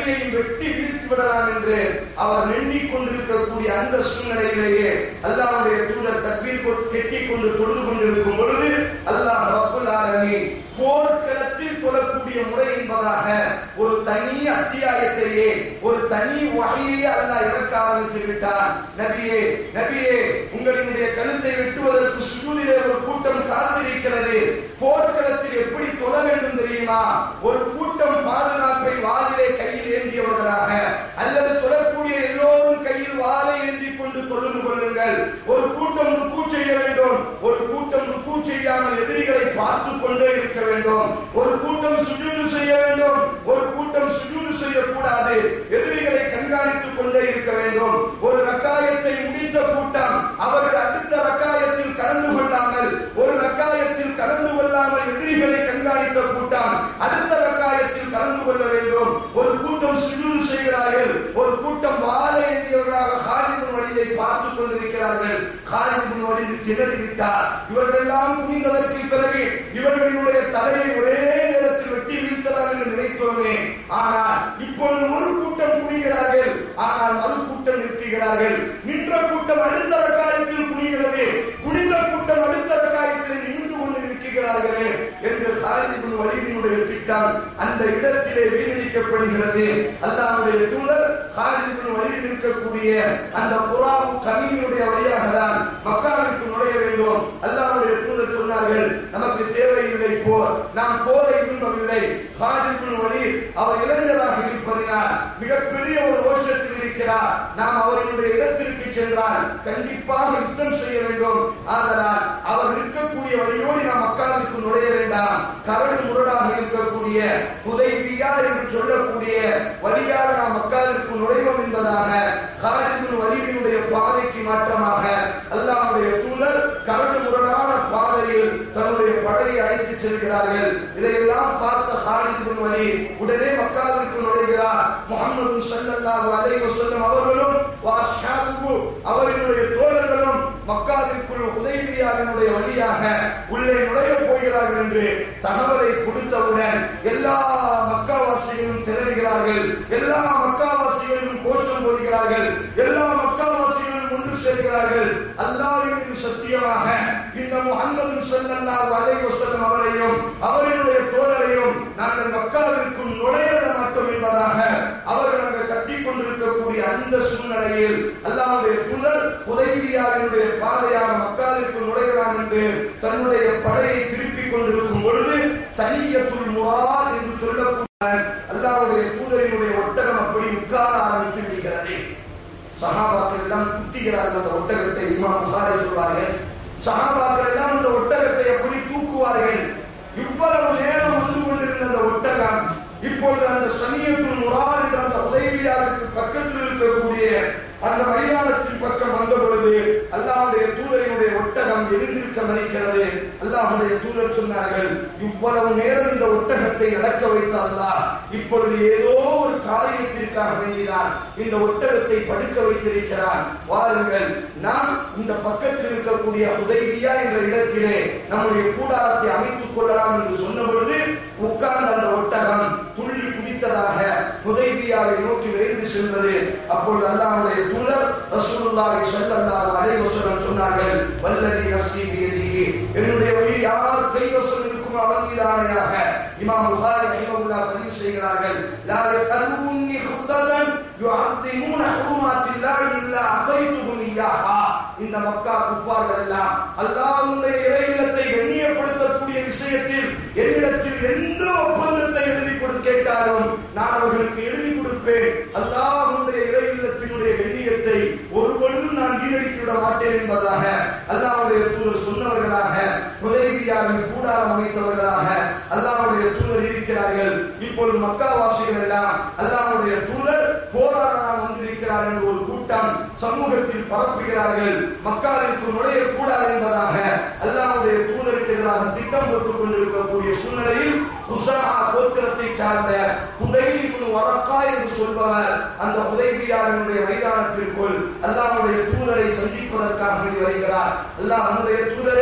நபியையும் வெட்டி வீழ்த்தி விடலாம் என்று அவர் எண்ணிக் கொண்டிருக்கக்கூடிய அந்த சூழ்நிலையிலேயே அல்லாஹ்வுடைய தூதர் தக்பீர் கொ- கெட்டிக் கொண்டு தொழுது கொண்டிருக்கும் பொழுது அல்லாஹ் ரப்புல் ஆலமீன் போர்க்களத்தில் தொழக்கூடிய முறை என்பதாக ஒரு தனி அத்தியாயத்தையே ஒரு தனி வகையே அல்லாஹ் இறக்க ஆரம்பித்து விட்டார் நபியே நபியே உங்களினுடைய கழுத்தை வெட்டுவதற்கு சுஜூதிலே ஒரு கூட்டம் காத்திருக்கிறது போர்க்களத்தில் எப்படி தொழ வேண்டும் தெரியுமா ஒரு கூட்டம் பாதுகாப்பை வாளிலே கையில் ஏந்தியவர்களாக அல்லது தொழக்கூடிய எல்லோரும் கையில் வாளை ஏந்தி கொண்டு தொழுது கொள்ளுங்கள் ஒரு கூட்டம் ருக்கு செய்ய வேண்டும் ஒரு கூட்டம் ருக்கு செய்யாமல் எதிரிகளை பார்த்து கொண்டே இருக்க வேண்டும் ஒரு கூட்டம் சுஜூது செய்ய வேண்டும் ஒரு கூட்டம் சுஜூது செய்யக்கூடாது எதிரிகளை கண்காணித்துக் கொண்டே இருக்க வேண்டும் ஒரு ரக்காயத்தை முடித்த கூட்டம் அவர்கள் அடுத்த ரக்காயத்தில் கலந்து கொள்ளாமல் ஒரு ரக்காயத்தில் கலந்து கொள்ளாமல் எதிரிகளை கண்காணித்த கூட்டம் அடுத்த ரக்காயத்தில் கலந்து கொள்ள வேண்டும் ஒரு கூட்டம் சுஜூது செய்கிறார்கள் ஒரு கூட்டம் வாழ ஏந்தியவர்களாக காலிதின் வழியை பார்த்துக் கொண்டிருக்கிறார்கள் காலிதின் வழியை திணறிவிட்டார் இவர்களெல்லாம் குனிந்ததற்கு பிறகு இவர்களினுடைய தலையை ஒரே நேரத்தில் வெட்டி வீழ்த்தலாம் என்று நினைத்தோமே ஆனால் இப்பொழுது ஒரு கூட்டம் குனிகிறார்கள் ஆனால் மறு கூட்டம் நிற்கிறார்கள் நின்ற கூட்டம் அடுத்த ரக்காயத்தில் குனிகிறது குனிந்த கூட்டம் அடுத்த ரக்காயத்தில் நின்று கொண்டு இருக்கிறார்களே என்று சாலிதின் வலிதினுடைய திட்டம் அந்த இடத்திலே வீணடிக்கப்படுகிறது அல்லாஹ்வுடைய தூதர் சாலிதின் வழியில் இருக்கக்கூடிய அந்த புறாவு கமீனுடைய வழியாக தான் மக்காவிற்கு நுழைய வேண்டும் அல்லாஹ்வுடைய தூதர் சொன்னார்கள் நமக்கு தேவையில்லை போர் நாம் போரை விரும்பவில்லை சாலிதின் வழி அவர் இளைஞராக இருப்பதினால் மிகப்பெரிய ஒரு ரோஷத்தில் இருக்கிறார் நாம் அவர்களுடைய இடத்திற்கு சென்றால் கண்டிப்பாக யுத்தம் செய்ய வேண்டும் ஆதலால் அவர் இருக்கக்கூடிய வழியோடு நாம் மக்காவிற்கு நுழைய வேண்டாம் கரடு முரடாக இருக்கக்கூடிய புதைவியா என்று சொல்லக்கூடிய வழியாக நாம் மக்காவிற்கு நுழைவோம் என்பதாக காலிதின் வழியினுடைய பாதைக்கு மாற்றமாக அல்லாஹ்வுடைய தூதர் கரடு முரடான பாதையில் தன்னுடைய படையை அழைத்து செல்கிறார்கள் இதையெல்லாம் பார்த்த காலிதின் வழி உடனே மக்காவிற்கு நுழைகிறார் முகமது ஸல்லல்லாஹு அலைஹி வஸல்லம் அவர்களும் வாஸ்ஹாபுஹு அவர்களுடைய தோழர்களும் மக்காவிற்குள் ஹுதைபியாவினுடைய வழியாக உள்ளே நுழைய போகிறார்கள் என்று தகவலை கொடுத்தவுடன் எல்லா மக்காவாசிகளும் திணறுகிறார்கள் எல்லா மக்காவாசிகளும் கோஷம் போடுகிறார்கள் எல்லா மக்காவாசிகளும் ஒன்று சேர்கிறார்கள் அல்லாஹ்வின் மீது சத்தியமாக இந்த முஹம்மது ஸல்லல்லாஹு அலைஹி வஸல்லம் அவரையும் அவர்களுடைய தோழரையும் நாங்கள் மக்காவிற்குள் நுழைய விட மாட்டோம் என்பதாக அவர்கள் அங்கு கத்திக் கொண்டிருக்கக்கூடிய அந்த சூழ்நிலையில் அல்லாஹ்வுடைய தூதர் உதவியாவினுடைய பாதையாக மக்காவிற்கு நுழைகிறான் என்று தன்னுடைய படையை திருப்பிக் கொண்டிருக்கும் பொழுது சனியத்துல் முராத் என்று சொல்லக்கூடிய அல்லாஹ்வுடைய தூதரினுடைய ஒட்டகம் அப்படி உட்கார ஆரம்பித்து விடுகிறது சஹாபாக்கள் எல்லாம் குத்திக்கிறார்கள் அந்த ஒட்டகத்தை இமாம் புகாரை சொல்வார்கள் சஹாபாக்கள் எல்லாம் அந்த ஒட்டகத்தை எப்படி தூக்குவார்கள் இவ்வளவு நேரம் வந்து கொண்டிருந்த அந்த ஒட்டகம் இப்பொழுது அந்த சனியத்துல் முராத் என்ற அந்த உதவியாருக்கு பக்கத்தில் இருக்கக்கூடிய அந்த மைதானத்தின் பக்கம் வந்த பொழுது அல்லாஹ்வுடைய தூதரினுடைய ஒட்டகம் எழுந்திருக்க மறிக்கிறது அல்லாஹ்வுடைய தூதர் சொன்னார்கள் இவ்வளவு நேரம் இந்த ஒட்டகத்தை நடக்க வைத்த அல்லாஹ் இப்பொழுது ஏதோ ஒரு காரியத்திற்காக வேண்டிதான் இந்த ஒட்டகத்தை படுக்க வைத்திருக்கிறான் வாருங்கள் நாம் இந்த பக்கத்தில் இருக்கக்கூடிய உதவியா என்ற இடத்திலே நம்முடைய கூடாரத்தை அமைத்துக் கொள்ளலாம் என்று சொன்ன பொழுது உட்கார்ந்த அந்த ஒட்டகம் துள்ளி குதித்ததாக உதவியாவை நோக்கி விரைந்து சென்றது அப்பொழுது அல்லாஹ்வுடைய தூதர் ரசூலுல்லாஹி ஸல்லல்லாஹு அலைஹி வஸல்லம் சொன்னார்கள் வல்லதி நஃப்ஸி பியதிஹி என்னுடைய வழி யார் கைவசம் இருக்கும் அவன் மீதானையாக இமாம் புகாரி ரஹிமஹுல்லாஹ் பதிவு செய்கிறார்கள் லா யஸ்அலூனி ஹுத்ததன் யுஅத்திமூன ஹுருமாத்தில்லாஹி இல்லா அதைத்துஹும் இய்யாஹா இந்த மக்கா குஃபார்கள் எல்லாம் அல்லாஹ்வுடைய இறையில்லத்தை கண்ணியப்படுத்தக்கூடிய விஷயத்தில் என்னிடத்தில் எந்த ஒப்பந்தத்தை எழுதி கொடு கேட்டாலும் நான் அவர்களுக்கு எழுதி கொடுப்பேன் அல்லாஹ்வுடைய இறையில்லத்தினுடைய கண்ணியத்தை ஒரு பொழுதும் நான் வீணடித்து விட மாட்டேன் என்பதாக அல்லாஹ்வுடைய தூதர் சொன்னவர்களாக ஹுதைபியாவில் கூடாரம் அமைத்தவர்களாக அல்லாஹ்வுடைய தூதர் இருக்கிறார்கள் இப்பொழுது மக்காவாசிகள் எல்லாம் அல்லாஹ்வுடைய தூதர் போராட வந்திருக்கிறார் என்று ஒரு கூட்டம் சமூகத்தில் பரப்புகிறார்கள் மக்காவிற்கு நுழையக்கூடாது என்பதாக அல்லாஹ்வுடைய தூதருக்கு எதிராக திட்டம் போட்டுக் கொண்டிருக்கக்கூடிய சூழ்நிலையில் குசரா கோத்திரத்தை சார்ந்த புதையிலின் வரக்கா என்று சொல்பவர் அந்த உதவியாளனுடைய மைதானத்திற்குள் அல்லாஹ்வுடைய தூதரை சந்திப்பதற்காக வேண்டி வருகிறார் அல்லாஹ் நம்முடைய தூதரே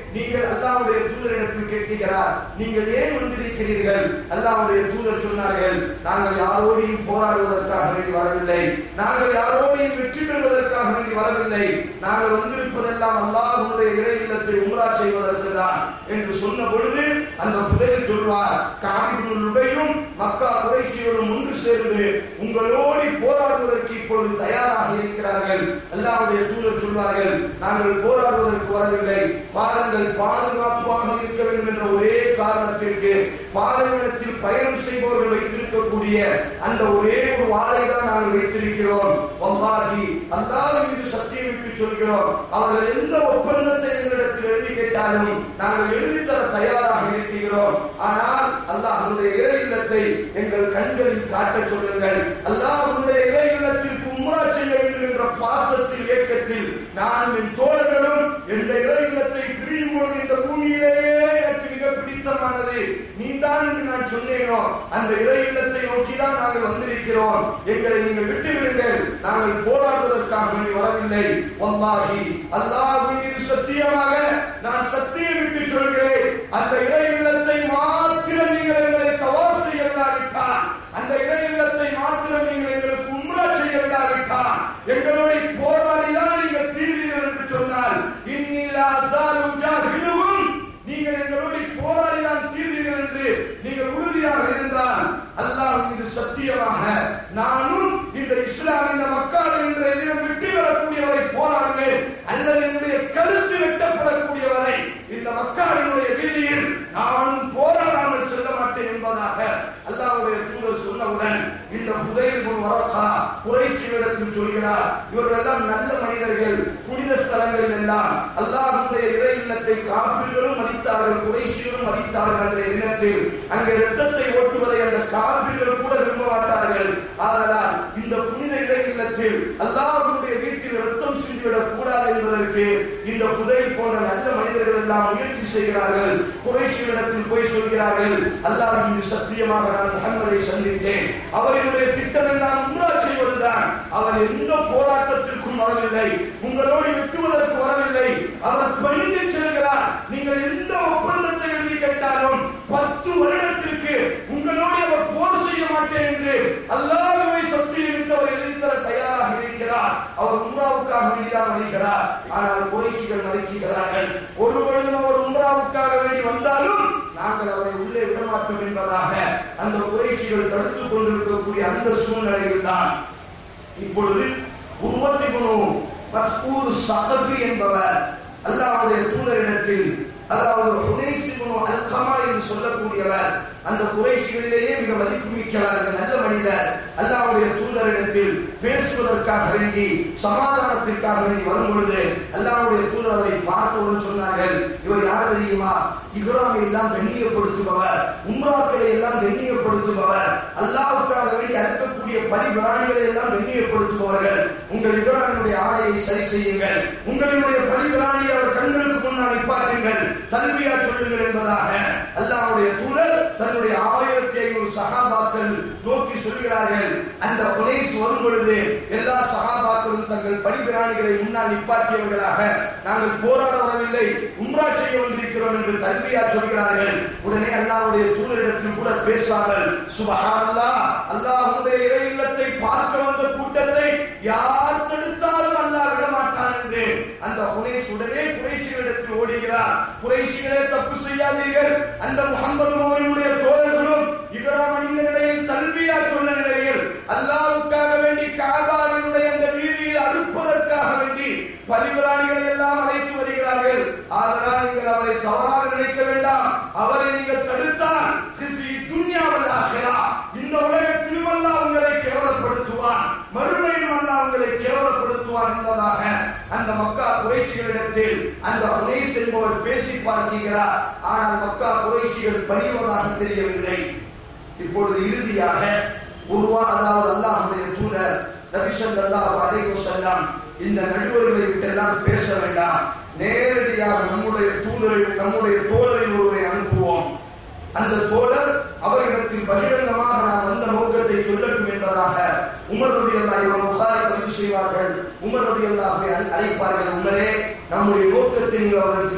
நீங்கள் அல்லாஹ்வுடைய தூதரிடத்தில் கேட்கிறார் நீங்கள் ஏன் வந்திருக்கிறீர்கள் அல்லாஹ்வுடைய தூதர் சொன்னார்கள் நாங்கள் யாரோடையும் போராடுவதற்காக வேண்டி வரவில்லை நாங்கள் யாரோடையும் வெற்றி பெறுவதற்காக வேண்டி வரவில்லை நாங்கள் வந்திருப்பதெல்லாம் அல்லாஹ்வுடைய இறை இல்லத்தை உம்ரா செய்வதற்கு தான் என்று சொன்ன பொழுது அந்த புதையில் சொல்வார் காபிபுனுடையும் மக்கா குறைசியோடும் ஒன்று சேர்ந்து உங்களோடு போராடுவதற்கு இப்பொழுது தயாராக இருக்கிறார்கள் அல்லாஹ்வுடைய தூதர் சொல்வார்கள் நாங்கள் போராடுவதற்கு வரவில்லை பாருங்கள் பாதுகாப்பாக இருக்க வேண்டும் என்ற ஒரே காரணத்திற்கு பாலைவனத்தில் பயணம் செய்பவர்கள் வைத்திருக்கக்கூடிய அந்த ஒரே ஒரு வாளை தான் நாங்கள் வைத்திருக்கிறோம் வல்லாஹி அல்லாஹ் மீது சத்தியமிட்டு சொல்கிறோம் அவர்கள் எந்த ஒப்பந்தத்தை எங்களிடத்தில் எழுதி கேட்டாலும் நாங்கள் எழுதி தர தயாராக இருக்கிறோம் ஆனால் அல்லாஹ்வுடைய இறை இல்லத்தை எங்கள் கண்களில் காட்டச் சொல்லுங்கள் அல்லாஹ்வுடைய இறை இல்லத்திற்கு உம்ரா செய்ய வேண்டும் என்ற பாசத்தில் ஏக்கத்தில் நானும் என் தோழர்களும் எந்த இறை இல்லத்தை பிரியும் பொழுது இந்த பூமியிலேயே எனக்கு மிக பிடித்தமானது நீதான் என்று நான் சொன்னேனோ அந்த இறை இல்லத்தை நோக்கி தான் நாங்கள் வந்திருக்கிறோம் எங்களை நீங்கள் விட்டு விடுங்கள் நாங்கள் போராடுவதற்காக வேண்டி வரவில்லை வல்லாஹி அல்லாஹ்வின் மீது சத்தியமாக நான் சத்தியம் விட்டு சொல்கிறேன் அந்த இறை இல்லத்தை மாத்திரம் நீங்கள் எங்களை தவாப் செய்ய விடாவிட்டால் அந்த இறை இல்லத்தை மாத்திரம் நீங்கள் எங்களுக்கு உம்ரா செய்ய விடாவிட்டால் எங்களோட போராடிதான் நீங்கள் தீர்வீர்கள் என்று சொன்னால் இன்னில் அசால் உஜாஹிதுகும் நீங்கள் எங்களோட போராடிதான் தீர்வீர்கள் என்று நீங்கள் உறுதியாக இருந்தால் அல்லாஹ் மீது சத்தியமாக நானும் இந்த இஸ்லாம் இந்த மக்கள் என்ற எதிரம் விட்டு வரக்கூடியவரை போராடுவேன் அல்லது என்னுடைய கருத்து வெட்டப்படக்கூடியவரை இந்த மக்களினுடைய வீதியில் நானும் போராடாமல் செல்ல மாட்டேன் என்பதாக அல்லாஹ்வுடைய தூதர் சொன்னவுடன் இந்த புதையில் முன் வரக்கா குறைசியிடத்தில் சொல்கிறார் இவர்கள் எல்லாம் நல்ல மனிதர்கள் புனித ஸ்தலங்களில் எல்லாம் அல்லாஹ்வுடைய இறை இல்லத்தை காபிர்களும் மதித்தார்கள் குறைசியரும் மதித்தார்கள் என்ற எண்ணத்தில் அங்கே இரத்தத்தை ஓட்டுவதை அந்த காபிர்கள் கூட விரும்ப மாட்டார்கள் ஆதலால் இந்த புனித இறை இல்லத்தில் அல்லாஹ்வுடைய வீட்டில் இரத்தம் சிந்திவிடக் கூடாது என்பதற்கு இந்த புதையில் போன்ற நல்ல மனிதர்கள் எல்லாம் முயற்சி செய்கிறார்கள் குறைசியிடத்தில் போய் சொல்கிறார்கள் அல்லாஹ் மீது சத்தியமாக நான் முகம்மதை சந்தித்தேன் அவர்களுடைய திட்டம் எல்லாம் உம்ரா செய்வதுதான் அவர் எந்த போராட்டத்திற்கும் வரவில்லை உங்களோடு வெட்டுவதற்கு வரவில்லை அவர் பணிந்து செல்கிறார் நீங்கள் எந்த ஒப்பந்தத்தை எழுதி கேட்டாலும் பத்து வருடத்திற்கு உங்களோடு அவர் போர் செய்ய மாட்டேன் என்று அல்லாஹ்வை சத்தியமிட்டு அவர் எழுதி தர தயாராக இருக்கிறார் அவர் உம்ராவுக்காக வேண்டிதான் வருகிறார் ஆனால் குறைசிகள் மதிக்கிறார்கள் ஒரு பொழுதும் அவர் உம்ராவுக்காக வேண்டி வந்தாலும் நாங்கள் அவரை உள்ளே விடமாட்டோம் என்பதாக அந்த குறைசிகள் தடுத்துக் கொண்டிருக்கக்கூடிய அந்த சூழ்நிலையில் தான் இப்பொழுது உருவத்தி குணு மஸ்கூர் சகஃபி என்பவர் அல்லாஹ்வுடைய தூதரிடத்தில் அதாவது ஹுனைசி குணு அல்கமா என்று சொல்லக்கூடியவர் அந்த குறைசிகளிலேயே மிக மதிப்புமிக்கவர் அந்த நல்ல மனிதர் அல்லாஹ்வுடைய தூதரிடத்தில் பேசுவதற்காக வேண்டி சமாதானத்திற்காக வேண்டி வரும் பொழுது அல்லாஹ்வுடைய தூதர் அவரை பார்த்தவுடன் சொன்னார்கள் இவர் யார் தெரியுமா இக்ராமை எல்லாம் கண்ணியப்படுத்துபவர் உம்ராக்களை எல்லாம் கண்ணியப்படுத்துபவர் அல்லாஹ்வுக்காக வேண்டி அறுக்கக்கூடிய பரிபிராணிகளை எல்லாம் கண்ணியப்படுத்துபவர்கள் உங்கள் இக்ராமினுடைய ஆடையை சரி செய்யுங்கள் உங்களுடைய பரிபிராணியை அவர் கண்களுக்கு முன்னால் நிப்பாட்டுங்கள் தல்வியா சொல்லுங்கள் என்பதாக அல்லாஹ்வுடைய தூதர் தன்னுடைய ஆயிரத்தி ஐநூறு சகாபாக்கள் நோக்கி சொல்கிறார்கள் அந்த புனேஸ் வரும் பொழுது எல்லா சகாபாக்களும் தங்கள் பரிபிராணிகளை முன்னால் நிப்பாட்டியவர்களாக நாங்கள் போராட வரவில்லை உம்ரா செய்ய வந்திருக்கிறோம் என்று தல்வியா சொல்கிறார்கள் உடனே அல்லாஹ்வுடைய தூதரிடத்தில் கூட பேசாமல் சுபஹானல்லாஹ் அல்லாஹ்வுடைய இறை இல்லத்தை பார்க்க வந்த கூட்டத்தை யார் தடுத்தாலும் அல்லாஹ் விட மாட்டான் என்று அந்த குறைஷ் உடனே குறைஷிகளிடத்தில் ஓடுகிறார் குறைஷிகளே தப்பு செய்யாதீர்கள் அந்த முகமது மோகனுடைய தோழர்களும் இதராம் அணிந்த நிலையில் தல்வியா சொன்ன நிலையில் அல்லாஹ்வுக்காக வேண்டி காபாவினுடைய அந்த வீதியில் அறுப்பதற்காக வேண்டி பரிபராணிகளை எல்லாம் அழைத்து வருகிறார்கள் ஆதலால் நீங்கள் அவரை தவறாக நினைக்க வேண்டாம் அவரை நீங்கள் தடுத்தால் கிசி துன்யாவல் ஆகிறா இந்த உலகத்திலும் அல்லாஹ் உங்களை கேவலப்படுத்துவான் மறுமையிலும் அல்லாஹ் உங்களை கேவலப்படுத்துவான் என்பதாக அந்த மக்கா குறைச்சிகளிடத்தில் அந்த உனைஸ் என்பவர் பேசி பார்க்கிறார் ஆனால் மக்கா குறைச்சிகள் பணிவதாக தெரியவில்லை இப்பொழுது இறுதியாக உருவா அதாவது அல்லாஹ்வுடைய தூதர் நபி ஸல்லல்லாஹு அலைஹி வஸல்லம் இந்த நடுவர்களை விட்டெல்லாம் பேச வேண்டாம் நேரடியாக நம்முடைய தூதரை நம்முடைய தோழரில் ஒருவரை அனுப்புவோம் அந்த தோழர் அவரிடத்தில் பகிரங்கமாக நான் வந்த நோக்கத்தை சொல்லட்டும் என்பதாக உமர் ரதி அல்லாஹ் இவர் புகாரை பதிவு செய்வார்கள் உமர் ரதி அல்லாஹை அழைப்பார்கள் உமரே நம்முடைய நோக்கத்தை நீங்கள் அவரிடத்தில்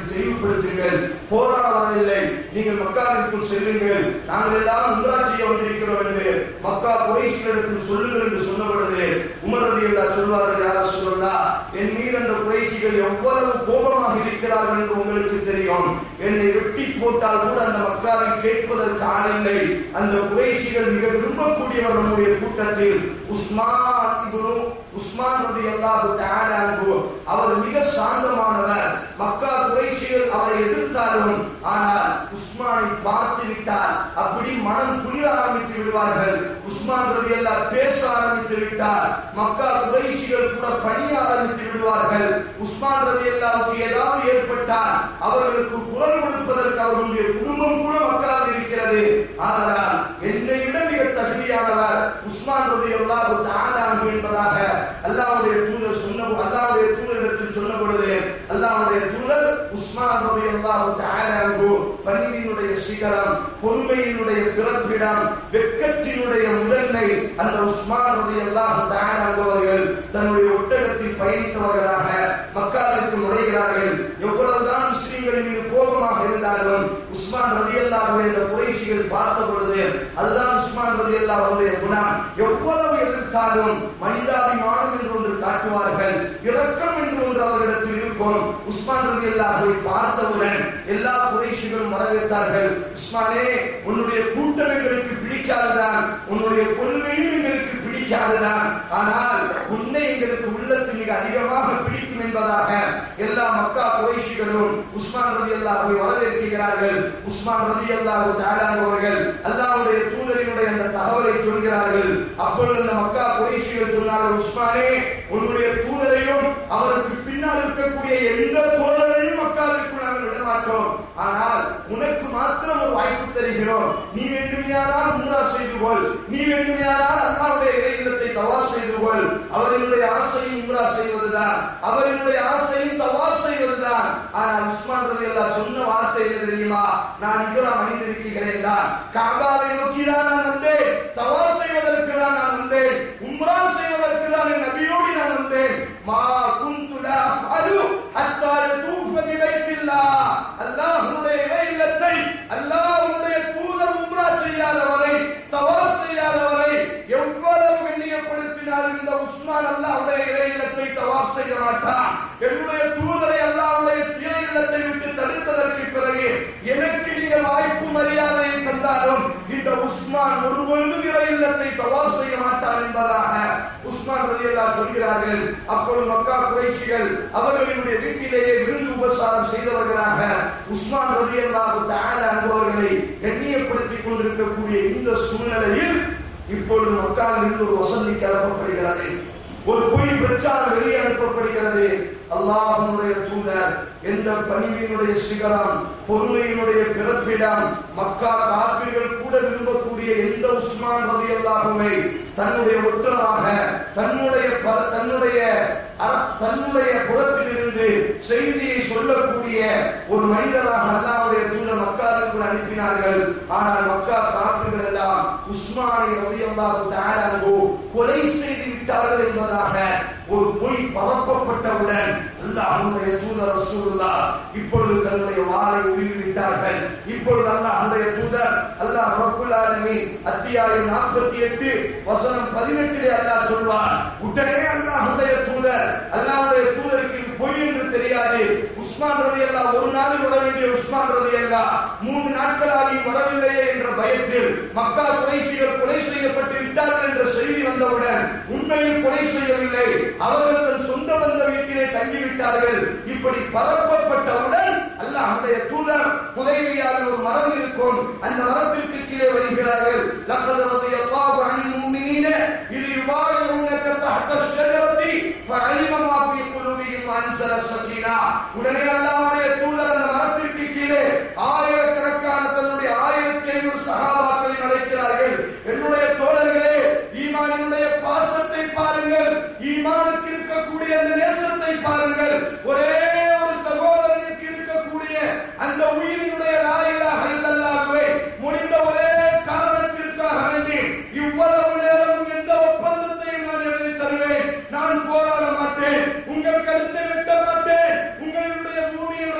தெளிவுபடுத்துங்கள் போராட வரவில்லை நீங்கள் மக்காவிற்குள் செல்லுங்கள் நாங்கள் எல்லாம் உம்ரா செய்ய வந்திருக்கிறோம் என்று மக்கா குறைசிகளிடத்தில் சொல்லுங்கள் என்று சொல்லப்படுது உமர் ரலியல்லாஹு சொல்வார்கள் யார சொல்லா என் மீது அந்த குறைசிகள் எவ்வளவு கோபமாக இருக்கிறார்கள் என்று உங்களுக்கு தெரியும் என்னை வெட்டி போட்டால் கூட அந்த மக்காவை கேட்பதற்கு ஆளில்லை அந்த குறைசிகள் மிக விரும்பக்கூடியவர் நம்முடைய கூட்டத்தில் உஸ்மான் இப்னு உஸ்மான் ரலியல்லாஹு தஆலா அன்ஹு அவர் மிக சாந்தமானவர் மக்கா குறைஷிகள் அவரை எதிர்த்தாலும் ஆனால் உஸ்மானை பார்த்து விட்டால் அப்படி மனம் குளிர ஆரம்பித்து விடுவார்கள் உஸ்மான் ரலியல்லாஹு பேச ஆரம்பித்து விட்டால் மக்கா குறைஷிகள் கூட பணிய ஆரம்பித்து விடுவார்கள் உஸ்மான் ரலியல்லாஹுக்கு ஏதாவது ஏற்பட்டால் அவர்களுக்கு குரல் கொடுப்பதற்கு அவர்களுடைய குடும்பம் கூட மக்காவில் இருக்கிறது ஆதலால் என்னை விட மிக தகுதியானவர் உஸ்மான் ரலியல்லாஹு தஆலா அன்ஹு என்பதாக அல்லாஹ்வுடைய தூதர் சொன்ன அல்லாஹ்வுடைய தூதரிடத்தில் சொன்ன பொழுது அல்லாஹ்வுடைய தூதர் உஸ்மான் ரலியல்லாஹு தஆலா அன்ஹு பணிவினுடைய சிகரம் பொறுமையினுடைய பிறப்பிடம் வெட்கத்தினுடைய முதன்மை அந்த உஸ்மான் ரலியல்லாஹு தஆலா அன்ஹு அவர்கள் தன்னுடைய ஒட்டகத்தில் பயணித்தவர்களாக மக்காவிற்கு நுழைகிறார்கள் எவ்வளவுதான் முஸ்லிம்களின் மீது கோபமாக இருந்தாலும் உஸ்மான் ரலியல்லாஹு என்ற குறைஷிகள் பார்த்த பொழுது அதுதான் உஸ்மான் ரலியல்லாஹு அவருடைய குணம் எவ்வளவு எதிர்த்தாலும் மனிதாபிமானம் என்று ஒன்று காட்டுவார்கள் இரக்கம் என்று ஒன்று அவரிடத்தில் இருக்கும் உஸ்மான் ரலியல்லாஹுவை பார்த்தவுடன் எல்லா குறைஷிகளும் வரவேற்றார்கள் உஸ்மானே உன்னுடைய கூட்டம் எங்களுக்கு பிடிக்காதுதான் உன்னுடைய கொள்கையும் எங்களுக்கு பிடிக்காதுதான் ஆனால் உன்னை எங்களுக்கு உள்ளத்தில் மிக அதிகமாக பிடிக்கும் என்பதாக எல்லா மக்கா குறைஷிகளும் உஸ்மான் ரதி அல்லாஹுவை வரவேற்கிறார்கள் உஸ்மான் ரதி அல்லாஹு அவர்கள் அல்லாஹ்வுடைய தூதரினுடைய அந்த தகவலை சொல்கிறார்கள் அப்பொழுது அந்த மக்கா குறைஷிகள் சொன்னார்கள் உஸ்மானே உன்னுடைய தூதரையும் அவருக்கு பின்னால் இருக்கக்கூடிய எந்த தோழரையும் மக்காவிற்குள் நாங்கள் விட மாட்டோம் ஆனால் உனக்கு மாத்திரம் ஒரு வாய்ப்பு தருகிறோம் நீ வேண்டுமையானால் உம்ரா செய்து கொள் நீ வேண்டுமையானால் அல்லாஹ்வுடைய இறையிலத்தை தவா செய்து கொள் அவர்களுடைய ஆசையும் உம்ரா செய்வதுதான் அவர்களுடைய ஆசையும் தவா செய்வதுதான் ஆனால் உஸ்மான் ரலி அல்லாஹ் சொன்ன வார்த்தை என்ன தெரியுமா நான் இகரம் அணிந்திருக்கிறேன் தான் காபாவை நோக்கி தான் நான் வந்தேன் தவா செய்வதற்கு தான் நான் வந்தேன் உம்ரா செய்வதற்கு தான் என் நபியோடு நான் வந்தேன் மா குந்து லா அஃஅலு ஹத்தா யதூஃப பிபைத்தில்லாஹ் அல்லாஹ்வுடைய இறை இல்லத்தை அல்லாஹ்வுடைய தூதர் உம்ரா செய்யாத வரை தவாப் செய்யாத வரை எவ்வளவு கண்ணியப்படுத்தினாலும் இந்த உஸ்மான் அல்லாஹ்வுடைய இறை இல்லத்தை தவாப் செய்ய மாட்டான் என்னுடைய தூதரை அல்லாஹ்வுடைய இறை இல்லத்தை விட்டு தடுத்ததற்கு பிறகு எனக்கு நீங்கள் வாய்ப்பு மரியாதையை தந்தாலும் இந்த உஸ்மான் ஒருபொழுதும் இறை இல்லத்தை தவாப் செய்ய மாட்டார் என்பதாக உஸ்மான் ரலியல்லாஹு சொல்கிறார்கள் அப்பொழுது மக்கா குறைஷிகள் அவர்களினுடைய வீட்டிலேயே விருந்து உபசாரம் செய்தவர்களாக உஸ்மான் ரலியல்லாஹு தஆலா என்பவர்களை கண்ணியப்படுத்திக் கொண்டிருக்கக்கூடிய இந்த சூழ்நிலையில் இப்பொழுது மக்காவில் இருந்து ஒரு வசந்தி கிளப்பப்படுகிறது ஒரு பொய் பிரச்சாரம் வெளியே அனுப்பப்படுகிறது அல்லாஹ்வுடைய தூதர் எந்த பணிவினுடைய சிகரம் பொறுமையினுடைய பிறப்பிடம் மக்கா காப்பீர்கள் கூட விரும்பக்கூடிய எந்த உஸ்மான் ரவி அல்லாஹுவை தன்னுடைய ஒற்றராக தன்னுடைய ப- தன்னுடைய அ- தன்னுடைய புறத்திலிருந்து செய்தியை சொல்லக்கூடிய ஒரு மனிதராக அல்லாஹ்வுடைய தூதர் மக்காவிற்குள் அனுப்பினார்கள் ஆனால் மக்கா காப்பீர்கள் எல்லாம் உஸ்மானை ரவி அல்லாஹு தயாராகோ கொலை செய்து விட்டார்கள் என்பதாக ஒரு பொய் பரப்பப்பட்டவுடன் அல்லாஹ்வுடைய தூதர் ரசூலுல்லாஹ் இப்பொழுது தன்னுடைய வாளை உருவி விட்டார்கள் இப்பொழுது அல்லாஹ்வுடைய தூதர் அல்லாஹ் ரப்பல் ஆலமீன் அத்தியாயம் 48 வசனம் 18 அல்லாஹ் சொல்வார் உடனே அல்லாஹ்வுடைய தூதர் அல்லாஹ்வுடைய தூதருக்கு இது பொய் என்று தெரியாது உஸ்மான் ரலியல்லாஹ் ஒரு நாள் வர வேண்டிய உஸ்மான் ரலியல்லாஹ் மூன்று நாட்களாகி வரவில்லையே என்ற பயத்தில் மக்கா குறைஷிகள் கொலை செய்யப்பட்டு விட்டார்கள் என்ற செய்தி வந்தவுடன் உண்மையில் கொலை செய்யவில்லை அவர்கள் தன் சொந்த வந்த வீட்டிலே தங்கிவிட்டார்கள் இப்படி பரப்பப்பட்டவுடன் அல்லாஹ்வுடைய தூதர் புதைவியால் ஒரு மரம் இருக்கும் அந்த மரத்திற்கு கீழே வருகிறார்கள் லக்கத் ரலியல்லாஹு அன்ஹுல் முஃமினீன இது யுபாயிஊனக தஹ்த ஷஜரத்தி ஃபஅலிம மா ஃபீ குலூபிஹிம் அன்ஸல ஸகீனா உடனே அல்லாஹ்வுடைய தூதர் அந்த மரத்திற்கு கீழே ஆயிரக்கணக்கான தன்னுடைய ஆயிரத்தி ஐநூறு சகாபாக்களை அழைக்கிறார்கள் என்னுடைய தோழர்களே ஈமானினுடைய பாசத்தை பாருங்கள் ஈமானுக்கு இருக்கக்கூடிய அந்த நேசத்தை பாருங்கள் ஒரே ஒரு சகோதரனுக்கு இருக்கக்கூடிய அந்த உயிரினுடைய லாயிலாக இல்லல்லாகவே முடிந்த ஒரே காரணத்திற்காக வேண்டி இவ்வளவு நேரமும் எந்த ஒப்பந்தத்தையும் நான் எழுதி தருவேன் நான் போராட மாட்டேன் உங்கள் கருத்தை வெட்ட மாட்டேன் உங்களுடைய பூமியில்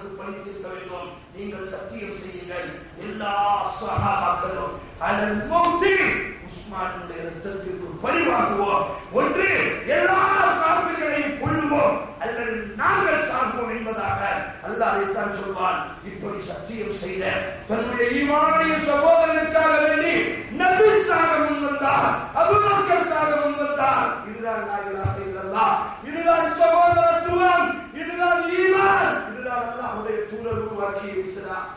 அவர்களுக்கு பணித்திருக்க வேண்டும் நீங்கள் சத்தியம் செய்யுங்கள் எல்லா சகாபாக்களும் அதன் மௌத்தி உஸ்மானுடைய ரத்தத்திற்கு பழி வாங்குவோம் ஒன்று எல்லா காப்பிர்களையும் கொள்ளுவோம் அல்லது நாங்கள் சார்போம் என்பதாக அல்லாஹ் அதைத்தான் சொல்வான் இப்படி சத்தியம் செய்த தன்னுடைய ஈமானிய சகோதரனுக்காக வேண்டி நபி சாக முன் வந்தார் அபூபக்கர் சாக முன் வந்தார் இதுதான் லா இலாஹ இல்லல்லாஹ் இதுதான் சகோதரத்துவம் இதுதான் ஈமான் இதுதான் அல்லாஹ்வுடைய தூதர் உருவாக்கிய இஸ்லாம்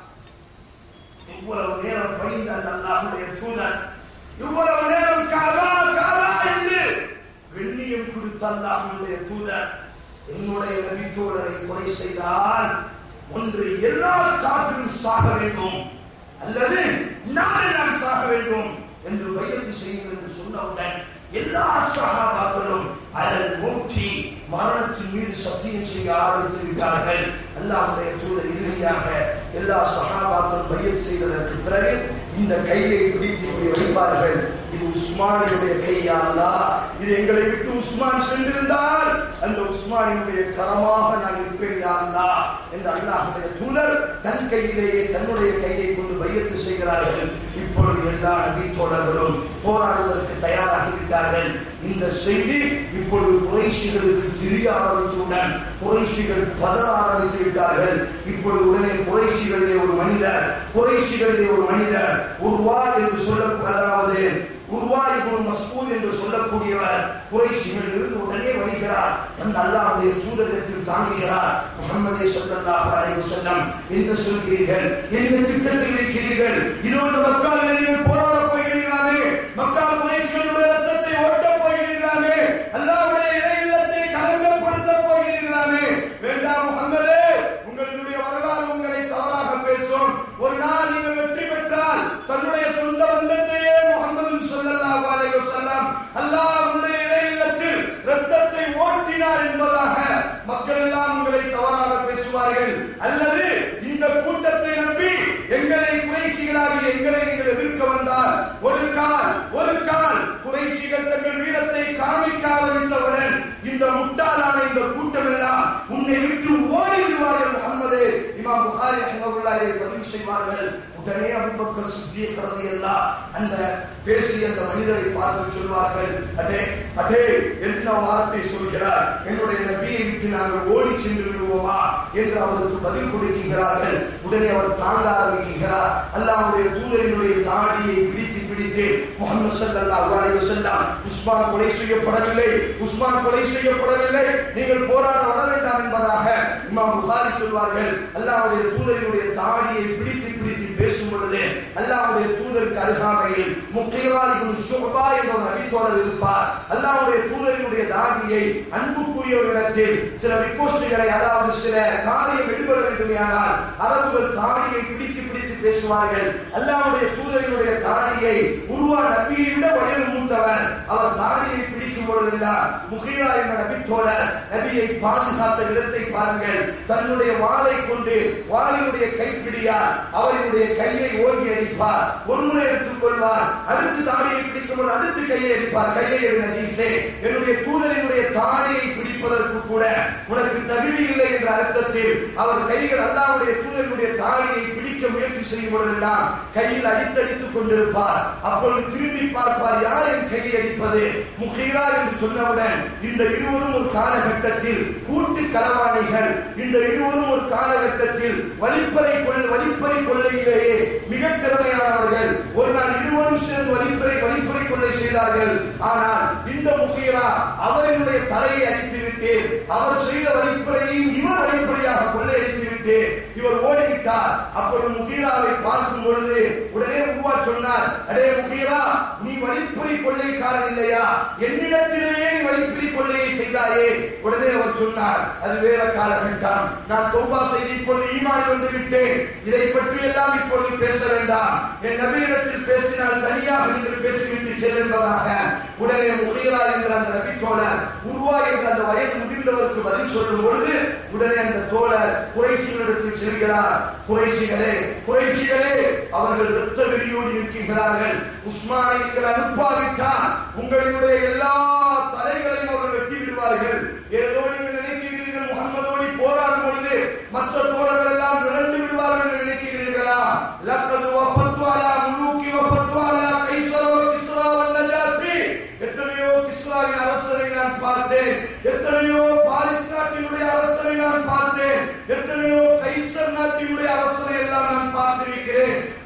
இவ்வளவு நேரம் பணிந்த அந்த அல்லாஹ்வுடைய தூதர் இவ்வளவு நேரம் காலா காலா என்று வெள்ளியம் கொடுத்த அல்லாஹ்வுடைய தூதர் என்னுடைய நபி தோழரை கொலை செய்தால் ஒன்று எல்லா காப்பிலும் சாக வேண்டும் அல்லது நான் நான் சாக வேண்டும் என்று வயது செய்யுங்கள் என்று சொன்னவுடன் எல்லா சகாபாக்களும் அதன் மூச்சு மரணத்தின் மீது சத்தியம் செய்ய ஆரம்பித்து விட்டார்கள் அல்லாஹுடைய தூதர் இறுதியாக எல்லா சகாபாக்களும் பையல் செய்ததற்கு பிறகு இந்த கையை பிடித்து இப்படி வைப்பார்கள் இது உஸ்மானியுடைய கையா அல்லாஹ் இது எங்களை விட்டு உஸ்மான் சென்றிருந்தால் அந்த உஸ்மானினுடைய கரமாக நான் இருப்பேன் யா அல்லாஹ் என்று அல்லாஹுடைய தூதர் தன் கையிலேயே தன்னுடைய கையை கொண்டு வையத்து செய்கிறார்கள் இப்பொழுது எல்லா நபி தோழர்களும் போராடுவதற்கு தயாராகிவிட்டார்கள் இந்த செய்தி இப்பொழுது குறைஷிகளுக்கு தெரிய ஆரம்பித்துடன் குறைஷிகள் பதற ஆரம்பித்து விட்டார்கள் இப்பொழுது உடனே குறைஷிகளிலே ஒரு மனிதர் குறைஷிகளிலே ஒரு மனிதர் உருவா என்று சொல்ல அதாவது உருவா இப்னு மஸ்ஊத் என்று சொல்லக்கூடியவர் குறைஷிகள் இருந்து உடனே வருகிறார் அந்த அல்லாஹ்வுடைய தூதரத்தில் தாங்குகிறார் முகமதே ஸல்லல்லாஹு அலைஹி வஸல்லம் என்ன சொல்கிறீர்கள் என்ன திட்டத்தில் இருக்கிறீர்கள் இதோடு மக்கள் நீங்கள் போராட போகிறீர்களாமே மக்கள் குறைஷிகளுடைய ரத்தத்தை ஓட்டப் போகிறீர்களாமே அல்லாஹ்வுடைய இறை இல்லத்தை கலங்கப்படுத்த போகிறீர்களாமே வேண்டாம் முகமதே உங்களுடைய வரலாறு உங்களை தவறாக பேசும் ஒரு நாள் நீங்கள் வெற்றி பெற்றால் தன்னுடைய சொந்த பந்தத்தையே முகமது ஸல்லல்லாஹு அலைஹி வஸல்லம் அல்லாஹ்வுடைய இறை இல்லத்தில் ரத்தத்தை ஓட்டினார் என்பதாக மக்கள் எல்லாம் உங்களை தவறாக பேசுவார்கள் அல்லது இந்த கூட்டத்தை நம்பி எங்களை குறைசிகளாகி எங்களை நீங்கள் எதிர்க்க வந்தால் ஒரு கால் ஒரு கால் குறைசிகள் தங்கள் வீரத்தை காமிக்க ஆரம்பித்தவுடன் இந்த முட்டாளான இந்த கூட்டம் எல்லாம் உன்னை விட்டு ஓடி விடுவார்கள் முகமது இமாம் புகாரி ரஹ்மத்துல்லாஹி அலைஹி பதிவு செய்வார்கள் உடனே அபூபக்கர் சித்திக் ரலியல்லாஹ் அந்த பேசிய அந்த மனிதரை பார்த்து சொல்வார்கள் அடே அடே என்ன வார்த்தை சொல்கிறார் என்னுடைய நபியை விட்டு நாங்கள் ஓடி சென்று விடுவோமா என்று அவருக்கு பதில் கொடுக்கிறார்கள் உடனே அவர் தாங்க ஆரம்பிக்கிறார் அல்லாஹ்வுடைய தூதரினுடைய தாடியை பிடித்து பிடித்து முகமது ஸல்லல்லாஹு அலைஹி வஸல்லம் உஸ்மான் கொலை செய்யப்படவில்லை உஸ்மான் கொலை செய்யப்படவில்லை நீங்கள் போராட வர வேண்டாம் என்பதாக இமாம் புகாரி சொல்வார்கள் அல்லாஹ்வுடைய தூதரினுடைய தாடியை பிடித்து பிடித்து பேசும் பொழுது அல்லாஹ்வுடைய தூதருக்கு அருகாமையில் முக்கியவாதிகள் ஷுபா என்ற ஒரு நபித்தோழர் இருப்பார் அல்லாஹ்வுடைய தூதரினுடைய தாடியை அன்புக்குரியவரிடத்தில் சில ரிக்வஸ்டுகளை அதாவது சில காரியம் எடுபட வேண்டுமையானால் அரபுகள் தாடியை பிடித்து பிடித்து பேசுவார்கள் அல்லாஹ்வுடைய தூதரினுடைய தாடியை உருவா நபியை விட வயது மூத்தவர் அவர் தாடியை பிடிக்கும் பொழுதெல்லாம் முகிரா என்ற நபித்தோழர் நபியை பாதுகாத்த விதத்தை பாருங்கள் தன்னுடைய வாளை கொண்டு வாளினுடைய கைப்பிடியால் அவரினுடைய கையை ஓங்கி அடிப்பார் ஒரு முறை எடுத்துக் கொள்வார் அடுத்து தாடியை பிடிக்கும் பொழுது அடுத்து கையை அடிப்பார் கையை எடு நஜீஸே என்னுடைய தூதரினுடைய தாடியை பிடிப்பதற்கு கூட உனக்கு தகுதி இல்லை என்ற அர்த்தத்தில் அவர் கைகள் அல்லாவுடைய தூதரினுடைய தாடியை பிடிக்க முயற்சி செய்யும் பொழுதெல்லாம் கையில் அடித்தடித்துக் கொண்டிருப்பார் அப்பொழுது திரும்பி பார்ப்பார் யார் என் கையை அடிப்பது முஹீரா என்று சொன்னவுடன் இந்த இருவரும் ஒரு காலகட்டத்தில் கூட்டு களவாணிகள் இந்த இருவரும் ஒரு காலகட்டத்தில் வழிப்பறை கொள் வழிப்பறை கொள்ளையிலேயே மிக திறமையானவர்கள் ஒரு நாள் இருவரும் சேர்ந்து வழிப்பறை வழிப்பறை கொள்ளை செய்தார்கள் ஆனால் இந்த முகீரா அவரினுடைய தலையை அடித்துவிட்டு அவர் செய்த வழிப்பறையையும் இவர் வழிப்பறையாக கொள்ளையடித்து விட்டு இவர் ஓடிவிட்டார் அப்பொழுது முகீராவை பார்க்கும் பொழுது உடனே உருவா சொன்னார் அடே முகீரா நீ வழிப்பறி கொள்ளைக்காரன் இல்லையா என்னிடத்திலேயே நீ வழிப்பறி கொள்ளையை செய்தாயே உடனே அவர் சொன்னார் அது வேற காலகட்டம் நான் தௌபா செய்து இப்பொழுது ஈமான் வந்து விட்டேன் இதை பற்றி எல்லாம் இப்பொழுது பேச வேண்டாம் என் நபியிடத்தில் பேசினால் தனியாக நின்று பேசிவிட்டு செல் என்பதாக உடனே முகீரா என்ற அந்த நபி தோழர் உருவா என்ற அந்த வயது முதிர்ந்தவருக்கு பதில் சொல்லும் பொழுது உடனே அந்த தோழர் குறைசிகளிடத்தில் செல்கிறார் குறைசிகளே குறைசிகளே அவர்கள் இரத்த வெறியோடு இருக்கிறார்கள் உஸ்மானை நீங்கள் அனுப்பாவிட்டால் உங்களுடைய எல்லா தலைகளையும் அவர்கள் வெட்டி விடுவார்கள் ஏதோ நீங்கள் நினைக்கிறீர்கள் முகம்மதோடி போராடும் பொழுது மற்ற தோழர்கள் எல்லாம்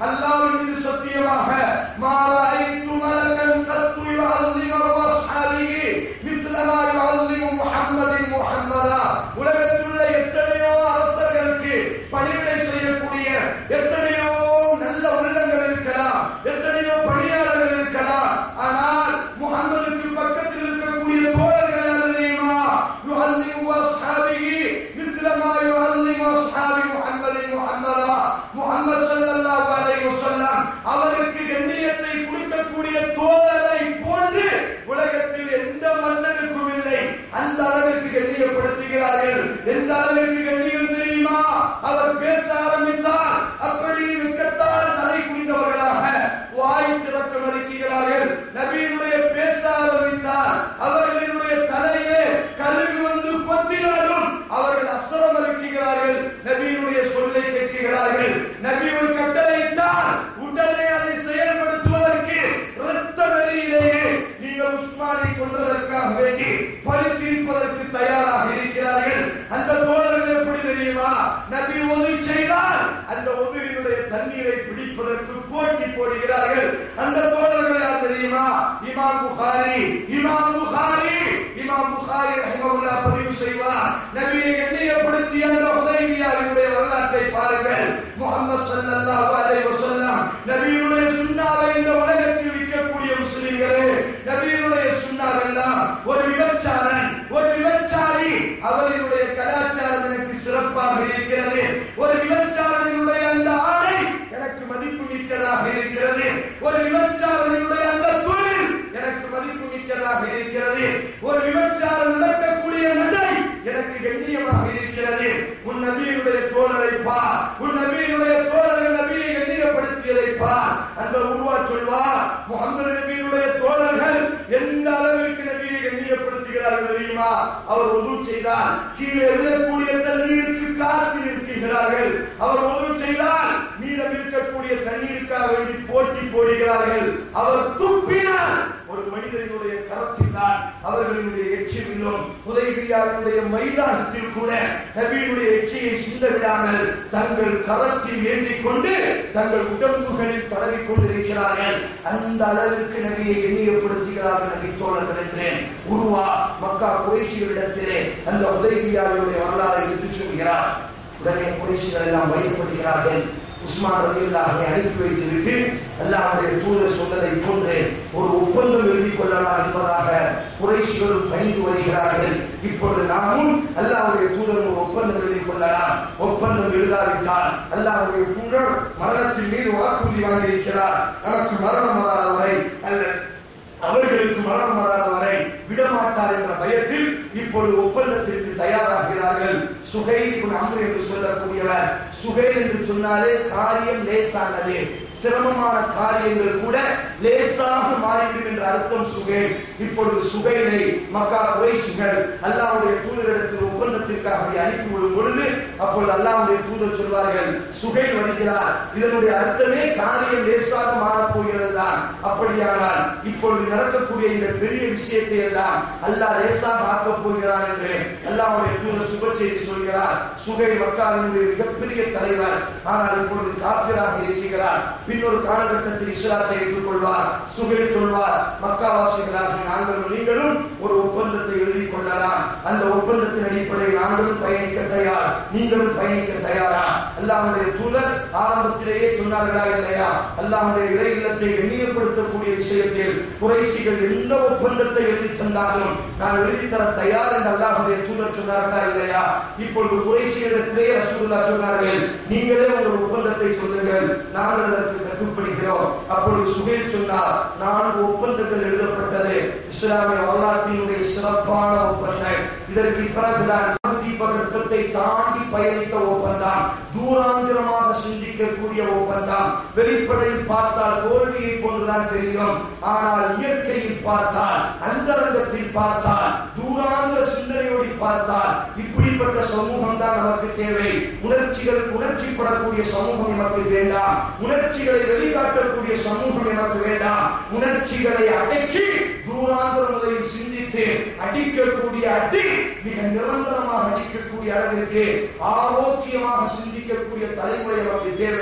அல்லாஹ்வின் மீது சத்தியமாக மாராய்த்து மலக்கன் கத்து யுஅல்லிமு வஸ்ஹாபிஹி மிஸ்ல மா யுஅல்லிமு முஹம்மதின் முஹம்மதா உலகத்தில் உள்ள எத்தனையோ அரசர்களுக்கு பணிவிடை செய்யக்கூடிய எத்தனையோ நல்ல உள்ளங்கள் இருக்கலாம் எத்தனையோ பணியாளர்கள் இருக்கலாம் ஆனால் முகம்மதுக்கு பக்கத்தில் இருக்கக்கூடிய தோழர்கள் யார் தெரியுமா யுஅல்லிமு வஸ்ஹாபிஹி மிஸ்ல மா யுஅல்லிமு வஸ்ஹாபி முஹம்மதின் முஹம்மதா முஹம்மது ஸல்லல்லாஹு அலைஹி வஸல்லம் அவருக்கு கண்ணியத்தை கொடுக்கக்கூடிய தோழரை போன்று உலகத்தில் எந்த மன்னனுக்கும் இல்லை அந்த அளவிற்கு கண்ணியப்படுத்துகிறார்கள் எந்த அளவிற்கு கண்ணியம் தெரியுமா அவர் பேச ஆரம்பித்தார் அப்படி வெட்கத்தால் தலை குனிந்தவர்களாக வாய் திறக்க மறுக்கிறார்கள் நபியினுடைய பேச ஆரம்பித்தார் அவர்களினுடைய தலையிலே கழுகு வந்து கொத்தினாலும் அவர்கள் அசரம் மறுக்கிறார்கள் நபியினுடைய சொல்லை கேட்கிறார்கள் நபி ஒரு கட்டளையிட்டார் உடனே அதை செயல்படுத்துவதற்கு இரத்த வெறியிலேயே நீங்கள் உஸ்மானை கொன்றதற்காக வேண்டி பழி தீர்ப்பதற்கு தயாராக இருக்கிறார்கள் அந்த தோழர்கள் எப்படி தெரியுமா நபி உதவி செய்தால் அந்த உதவியினுடைய தண்ணீரை பிடிப்பதற்கு போட்டி போடுகிறார்கள் அந்த தோழர்கள் யார் தெரியுமா இமாம் புகாரி இமாம் புகாரி இமாம் புகாரி ரஹிமஹுல்லா பதிவு செய்வார் நபியை எண்ணியப்படுத்தி அந்த உதவியாரினுடைய வரலாற்றை பாருங்கள் முகமது ஸல்லல்லாஹு அலைஹி வஸல்லம் நபியுடைய சுன்னாவை இந்த உலகத்தில் விற்கக்கூடிய முஸ்லிம்களே நபியுடைய சுன்னாவெல்லாம் ஒரு விபச்சாரன் ஒரு விபச்சாரி அவர்களுடைய கலாச்சாரம் எனக்கு சிறப்பாக இருக்கிறது ஒரு விபச்சாரனுடைய அந்த ஆடை எனக்கு மதிப்பு மிக்கதாக இருக்கிறது ஒரு விபச்சாரனுடைய அந்த தொழில் எனக்கு மதிப்பு மிக்கதாக இருக்கிறது ஒரு விபச்சாரம் நடக்கக்கூடிய நடை எனக்கு கண்ணியமாக இருக்கிறது உன் நபியினுடைய தோழரை பார் உன் நபியினுடைய தோழர்கள் நபியை கண்ணியப்படுத்தியதை பார் அந்த உருவா சொல்வார் முகமது நபியினுடைய தோழர்கள் எந்த அளவிற்கு நபியை கண்ணியப்படுத்துகிறார்கள் தெரியுமா அவர் உதவு செய்தார் கீழே விழக்கூடிய தண்ணீருக்கு காத்து நிற்கிறார்கள் அவர் உதவு செய்தால் மீதம் இருக்கக்கூடிய தண்ணீருக்காக வேண்டி போட்டி போடுகிறார்கள் அவர் துப்பினார் ஒரு மனிதனுடைய கரத்தில் தான் அவர்களுடைய எச்சி விழும் உதவியாளருடைய மைதானத்தில் கூட நபியினுடைய எச்சியை சிந்த விடாமல் தங்கள் கரத்தில் ஏந்திக் கொண்டு தங்கள் உடம்புகளில் தடவி கொண்டிருக்கிறார்கள் அந்த அளவிற்கு நபியை எண்ணியப்படுத்துகிறார்கள் நபி தோழர்கள் என்றேன் உருவா மக்கா குறைசிகளிடத்திலே அந்த உதவியாளருடைய வரலாறை எடுத்துச் சொல்கிறார் உடனே குறைசிகள் எல்லாம் பயப்படுகிறார்கள் உஸ்மான் ரலியல்லாஹை அனுப்பி வைத்துவிட்டு அல்லாஹ்வுடைய தூதர் சொன்னதை போன்று ஒரு ஒப்பந்தம் எழுதிக் கொள்ளலாம் என்பதாக குறைஷிகளும் பணிந்து வருகிறார்கள் இப்பொழுது நாமும் அல்லாஹ்வுடைய தூதர் ஒரு ஒப்பந்தம் எழுதிக் கொள்ளலாம் ஒப்பந்தம் எழுதாவிட்டால் அல்லாஹ்வுடைய தூதர் மரணத்தின் மீது வாக்குறுதி வாங்கியிருக்கிறார் நமக்கு மரணம் வராத வரை அல்ல அவர்களுக்கு மரணம் வராத வரை விடமாட்டார் என்ற பயத்தில் இப்பொழுது ஒப்பந்தத்திற்கு தயாராகிறார்கள் சுகைல் இப்னு அம்ர் என்று சொல்லக்கூடியவர் சுகைல் என்று சொன்னாலே காரியம் லேசானது சிரமமான காரியங்கள் கூட லேசாக மாறிவிடும் என்ற அர்த்தம் சுகைல் இப்பொழுது சுகைலை மக்கா குறைஷிகள் அல்லாஹ்வுடைய தூதரிடத்தில் ஒப்பந்தத்திற்காக அனுப்பிவிடும் பொழுது அப்பொழுது அல்லாஹ்வுடைய தூதர் சொல்வார்கள் சுகைல் வருகிறார் இதனுடைய அர்த்தமே காரியம் லேசாக மாறப் போகிறது தான் அப்படியானால் இப்பொழுது நடக்கக்கூடிய இந்த பெரிய விஷயத்தை எல்லாம் அல்லாஹ் லேசாக ஆக்கப் போகிறார் என்று அல்லாஹ்வுடைய தூதர் சுப செய்தி சொல்கிறார் சுகை மக்காவினுடைய மிகப்பெரிய தலைவர் ஆனால் இப்பொழுது காபிராக இருக்கிறார் பின்னொரு காலகட்டத்தில் இஸ்லாத்தை ஏற்றுக்கொள்வார் சுகை சொல்வார் மக்காவாசிகளாக நாங்களும் நீங்களும் ஒரு ஒப்பந்தத்தை எழுதி கொள்ளலாம் அந்த ஒப்பந்தத்தின் அடிப்படையில் நாங்களும் பயணிக்க தயார் நீங்களும் பயணிக்க தயாரா அல்லாஹ்வுடைய தூதர் ஆரம்பத்திலேயே சொன்னார்களா இல்லையா அல்லாஹ்வுடைய இறை இல்லத்தை எண்ணியப்படுத்தக்கூடிய விஷயத்தில் குறைசிகள் எந்த ஒப்பந்தத்தை எழுதி தந்தாலும் நான் எழுதி தர தயார் என்று அல்லாஹ்வுடைய தூதர் சொன்னார்களா இல்லையா இப்பொழுது குறைசிகளிடத்திலே ரசூலுல்லா சொன்னார்கள் நீங்களே உங்கள் ஒப்பந்தத்தை சொல்லுங்கள் நாங்கள் அதற்கு கட்டுப்படுகிறோம் அப்பொழுது சுகைல் சொன்னார் நான்கு ஒப்பந்தங்கள் எழுதப்பட்டது இஸ்லாமிய வரலாற்றினுடைய சிறப்பான ஒப்பந்தம் இதற்கு பிறகுதான் தீபகற்பத்தை தாண்டி பயணித்த ஒப்பந்தம் தூராந்திரமாக சிந்திக்கக்கூடிய ஒப்பந்தம் வெளிப்படையில் பார்த்தால் தோல்வியை போன்றுதான் தெரியும் ஆனால் இயற்கையில் பார்த்தால் அந்தரங்கத்தில் பார்த்தால் தூராந்திர சிந்தனையோடு பார்த்தால் இப்படிப்பட்ட சமூகம் தான் நமக்கு தேவை உணர்ச்சிகள் உணர்ச்சிப்படக்கூடிய சமூகம் நமக்கு வேண்டாம் உணர்ச்சிகளை வெளிக்காட்டக்கூடிய சமூகம் நமக்கு வேண்டாம் உணர்ச்சிகளை அடக்கி தூராந்திர முறையில் சிந்தித்து அடிக்கக்கூடிய அடி மிக நிரந்தரமாக அடிக்கக்கூடிய அளவிற்கு ஆரோக்கியமாக சிந்திக்கக்கூடிய தலைமுறை நமக்கு தேவை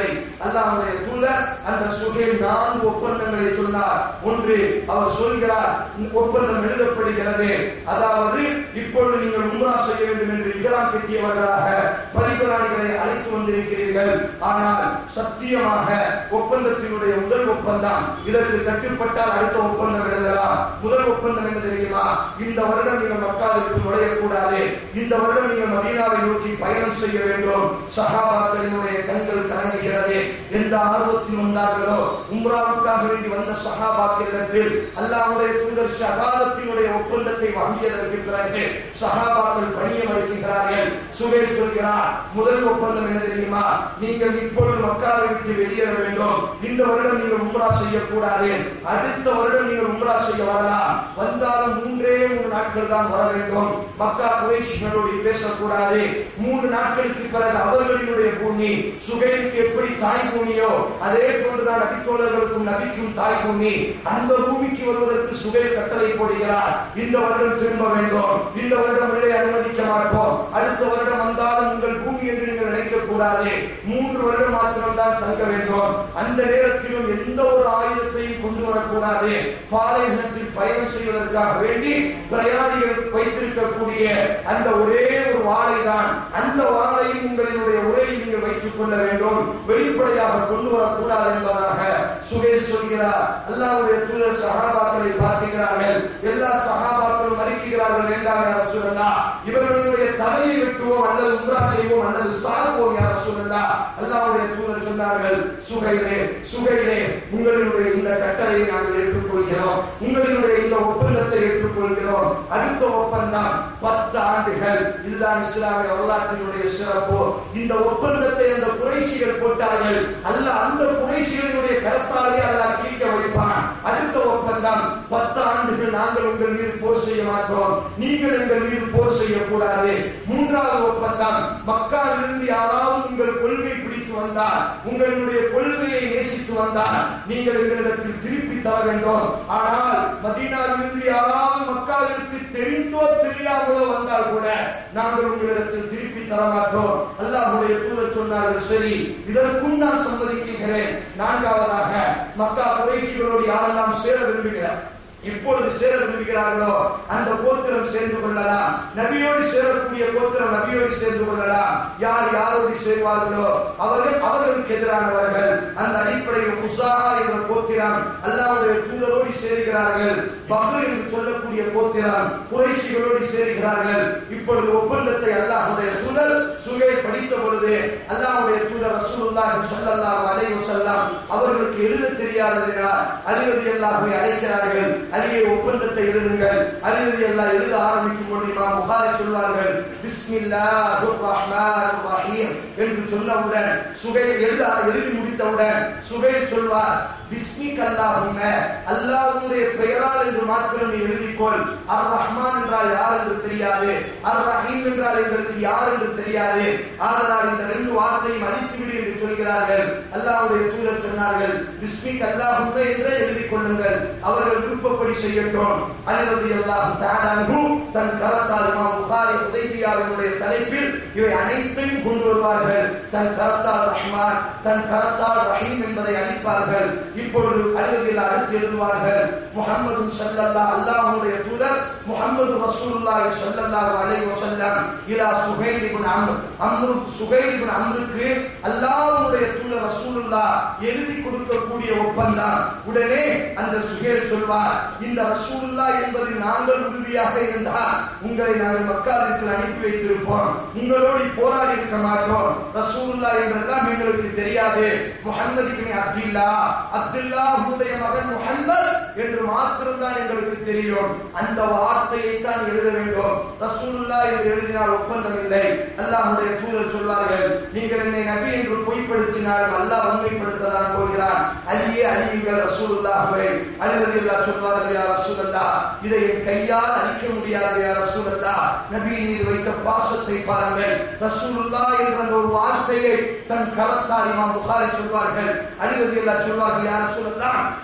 அல்லாஹ்வுடைய தூதர் அந்த சுகைல் நான்கு ஒப்பந்தங்களை சொன்னார் ஒன்று அவர் சொல்கிறார் ஒப்பந்தம் எழுதப்படுகிறது அதாவது இப்பொழுது நீங்கள் உம்ரா செய்ய வேண்டும் என்று இகராம் கட்டியவர்களாக பரிபராணிகளை அழைத்து வந்திருக்கிறீர்கள் ஆனால் சத்தியமாக ஒப்பந்தத்தினுடைய முதல் ஒப்பந்தம் இதற்கு கட்டுப்பட்டால் அடுத்த ஒப்பந்தம் எழுதலாம் முதல் ஒப்பந்தம் என்ன தெரியுமா இந்த வருடம் நீங்கள் மக்காவிற்கு நுழையக்கூடாது இந்த வருடம் நீங்கள் மதீனாவை நோக்கி பயணம் செய்ய வேண்டும் சஹாபாக்களினுடைய கண்கள் கலங்குகிறது எந்த ஆர்வத்தில் வந்தார்களோ உம்ராவுக்காக வேண்டி வந்த சஹாபாக்களிடத்தில் அல்லாஹ்வுடைய தூதர் ஷகாதத்தினுடைய ஒப்பந்தத்தை வாங்கியதற்கு பிறகு சஹாபாக்கள் பணியம் அளிக்கிறார்கள் சுவேல் சொல்கிறார் முதல் ஒப்பந்தம் என்ன தெரியுமா நீங்கள் இப்பொழுது மக்காவை விட்டு வெளியேற வேண்டும் இந்த வருடம் நீங்கள் உம்ரா செய்யக்கூடாது அடுத்த வருடம் நீங்கள் உம்ரா செய்ய வரலாம் வந்தாலும் மூன்றே மூன்று நாட்கள் தான் வர வேண்டும் மக்கா குறைஷிகளோடு பேசக்கூடாது மூன்று நாட்களுக்கு பிறகு அவர்களினுடைய பூமி சுகைக்கு எப்படி தாய் பூமியோ அதே போன்றுதான் நபித்தோழர்களுக்கும் நபிக்கும் தாய் பூமி அந்த பூமிக்கு வருவதற்கு சுகை கட்டளை போடுகிறார் இந்த வருடம் திரும்ப வேண்டும் இந்த வருடம் உள்ளே அனுமதிக்க மாட்டோம் அடுத்த வருடம் வந்தாலும் உங்கள் பூமி என்று நீங்கள் நினைக்க கூடாது மூன்று வருடம் மாத்திரம் தான் தங்க வேண்டும் அந்த நேரத்திலும் எந்த ஒரு ஆயுதத்தையும் கொண்டு வரக்கூடாது பாலைவனத்தில் பயணம் செய்வதற்காக வேண்டி பிரயாணிகள் வைத்திருக்கக்கூடிய அந்த ஒரே ஒரு வாளை தான் அந்த வாளையும் உங்களினுடைய உரையில் நீங்கள் வைத்துக் கொள்ள வேண்டும் வெளிப்படையாக கொண்டு வரக்கூடாது என்பதாக சுகேல் சொல்கிறார் அல்லாஹ்வுடைய தூதர் சஹாபாக்களை பார்க்கிறார்கள் எல்லா சஹாபாக்களும் மறிக்கிறார்கள் என்றாங்க ரசூலுல்லா இவர்களுடைய தலையை வெட்டுவோம் அல்லது உம்ரா செய்வோம் அல்லது சாகுவோம் யா ரசூலுல்லா அல்லாஹ்வுடைய தூதர் சொன்னார்கள் சுகைலே சுகைலே உங்களுடைய இந்த கட்டளையை நாங்கள் ஏற்றுக்கொள்கிறோம் உங்களுடைய இந்த ஒப்பந்தத்தை ஏற்றுக்கொள்கிறோம் அடுத்த ஒப்பந்தம் பத்து ஆண்டுகள் இதுதான் இஸ்லாமிய வரலாற்றினுடைய சிறப்பு இந்த ஒப்பந்தத்தை அந்த குறைசிகள் போட்டார்கள் அல்ல அந்த குறைசிகளினுடைய கருத்தாலே அல்லாஹ் கிழிக்க வைப்பான் அடுத்த ஒப்பந்தம் பத்து ஆண்டுகள் நாங்கள் உங்கள் மீது போர் செய்ய மாட்டோம் நீங்கள் எங்கள் மீது போர் செய்யக்கூடாது மூன்றாவது ஒப்பந்தம் மக்காவிலிருந்து யாராவது உங்கள் கொள்கை பிடித்து வந்தால் உங்களுடைய கொள்கையை நேசித்து வந்தால் நீங்கள் எங்களிடத்தில் திருப்பி தர வேண்டும் ஆனால் மதீனாவிலிருந்து யாராவது மக்காவிற்கு தெரிந்தோ தெரியாமலோ வந்தால் கூட நாங்கள் உங்களிடத்தில் திருப்பி தர மாட்டோம் அல்லாஹ்வுடைய தூதர் சொன்னார்கள் சரி இதற்கும் நான் சம்மதிக்கிறேன் நான்காவதாக மக்கா குறைஷிகளோடு யாரெல்லாம் சேர விரும்புகிறார் எப்பொழுது சேர விரும்புகிறார்களோ அந்த கோத்திரம் சேர்ந்து கொள்ளலாம் நபியோடு சேரக்கூடிய கோத்திரம் நபியோடு சேர்ந்து கொள்ளலாம் யார் யாரோடு சேர்வார்களோ அவர்கள் அவர்களுக்கு எதிரானவர்கள் அந்த அடிப்படையில் ஹுசாஹா என்ற கோத்திரம் அல்லாவுடைய தூதரோடு சேர்கிறார்கள் பஹர் என்று சொல்லக்கூடிய கோத்திரம் குறைசிகளோடு சேர்கிறார்கள் இப்பொழுது ஒப்பந்தத்தை அல்லாஹ்வுடைய தூதர் சுகை படித்த பொழுது அல்லாஹ்வுடைய தூதர் ரசூலுல்லாஹி ஸல்லல்லாஹு அலைஹி வஸல்லம் அவர்களுக்கு எழுத தெரியாததினால் அலிரதி அல்லாஹ்வை அழைக்கிறார்கள் அலியை ஒப்பந்தத்தை எழுதுங்கள் அலிரதி அல்லாஹ் எழுத ஆரம்பிக்கும் பொழுது இமாம் புகாரி சொல்வார்கள் பிஸ்மில்லாஹிர் ரஹ்மானிர் ரஹீம் என்று சொன்னவுடன் சுகை எழுத எழுதி முடித்தவுடன் சுகை சொல்வார் பிஸ்மிக் அல்லாஹும்ம அல்லாஹ்வுடைய பெயரால் என்று மாத்திரம் நீ எழுதிக்கொள் அர் ரஹ்மான் என்றால் யார் என்று தெரியாது அர் ரஹீம் என்றால் எங்களுக்கு யார் என்று தெரியாது ஆதலால் இந்த ரெண்டு வார்த்தையும் அழித்து விடு என்று சொல்கிறார்கள் அல்லாஹ்வுடைய தூதர் சொன்னார்கள் பிஸ்மிக் அல்லாஹும்ம என்றே எழுதிக் கொள்ளுங்கள் அவர்கள் விருப்பப்படி செய்யட்டும் அலிரதி அல்லாஹ் தஆலாஹு தன் கரத்தால் இமாம் புகாரி ஹுதைபியாவினுடைய தலைப்பில் இவை அனைத்தையும் கொண்டு வருவார்கள் தன் கரத்தால் ரஹ்மான் தன் கரத்தால் ரஹீம் என்பதை அளிப்பார்கள் இப்பொழுது அழுதில் அடுத்து எழுதுவார்கள் முகமது சல்லல்லா அல்லாஹ்வுடைய தூதர் முகமது ரசூலுல்லாஹி ஸல்லல்லாஹு அலைஹி வஸல்லம் இலா சுஹைல் இப்னு அம்ர் அம்ரு சுஹைல் இப்னு அம்ருக்கு அல்லாஹ்வுடைய தூதர் ரசூலுல்லாஹ் எழுதி கொடுக்கக்கூடிய ஒப்பந்தம் உடனே அந்த சுஹைல் சொல்வார் இந்த ரசூலுல்லாஹ் என்பது நாங்கள் உறுதியாக இருந்தால் உங்களை நாங்கள் மக்காவிற்கு அனுப்பி வைத்திருப்போம் உங்களோடு போராடி இருக்க மாட்டோம் ரசூலுல்லாஹ் என்றெல்லாம் எங்களுக்கு தெரியாது முஹம்மது இப்னு அப்துல்லா அப்துல்லாஹுடைய மகன் முஹம்மத் என்று மாத்திரம்தான் எங்களுக்கு தெரியும் அந்த வார்த்தையை தான் எழுத வேண்டும் ரசூலுல்லா என்று எழுதினால் ஒப்பந்தம் இல்லை அல்லாஹ்வுடைய தூதர் சொல்வார்கள் நீங்கள் என்னை நபி என்று பொய்ப்படுத்தினாலும் அல்லாஹ் உண்மைப்படுத்ததான் போகிறான் அலியே அழியுங்கள் ரசூலுல்லாஹுவை அழுவது எல்லாம் சொல்வார்கள் யா ரசூலல்லா இதை என் கையால் அழிக்க முடியாது யா ரசூலல்லா நபியின் மீது வைத்த பாசத்தை பாருங்கள் ரசூலுல்லா என்ற அந்த ஒரு வார்த்தையை தன் கரத்தால் இமாம் புகாரி சொல்வார்கள் அழுவது எல்லாம் சொல்வார்கள் யா ரசூலல்லா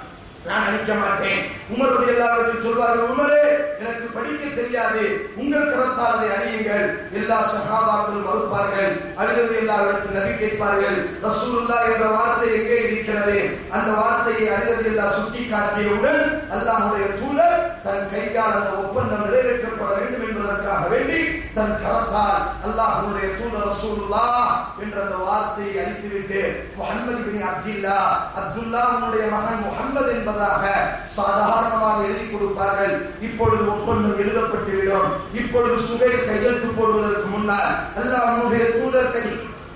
நான் அணிக்க மாட்டேன் உமர் எல்லாரும் சொல்வார்கள் உமரே எனக்கு படிக்க தெரியாது உங்கள் கரத்தால் அதை அணியுங்கள் எல்லா சகாபாக்களும் மறுப்பார்கள் அழுகிறது எல்லாரிடத்தில் நபி கேட்பார்கள் ரசூலுல்லா என்ற வார்த்தை எங்கே இருக்கிறது அந்த வார்த்தையை அழுகிறது எல்லா சுட்டி காட்டியவுடன் அல்லாஹ்வுடைய தூதர் தன் கையால் அந்த ஒப்பந்தம் நிறைவேற்றப்பட வேண்டும் என்பதற்காக வேண்டி தன் கரத்தால் அல்லாஹ்வுடைய தூதர் ரசூலுல்லா என்ற அந்த வார்த்தையை அழித்துவிட்டு முஹம்மது பின் அப்துல்லா அப்துல்லாவுடைய மகன் முஹம்மது என்பதாக சாதாரணமாக எழுதி கொடுப்பார்கள் இப்பொழுது ஒப்பந்தம் எழுதப்பட்டுவிடும் இப்பொழுது சுகை கையெழுத்து போடுவதற்கு முன்னால் அல்லாஹ்வுடைய தூதர் கை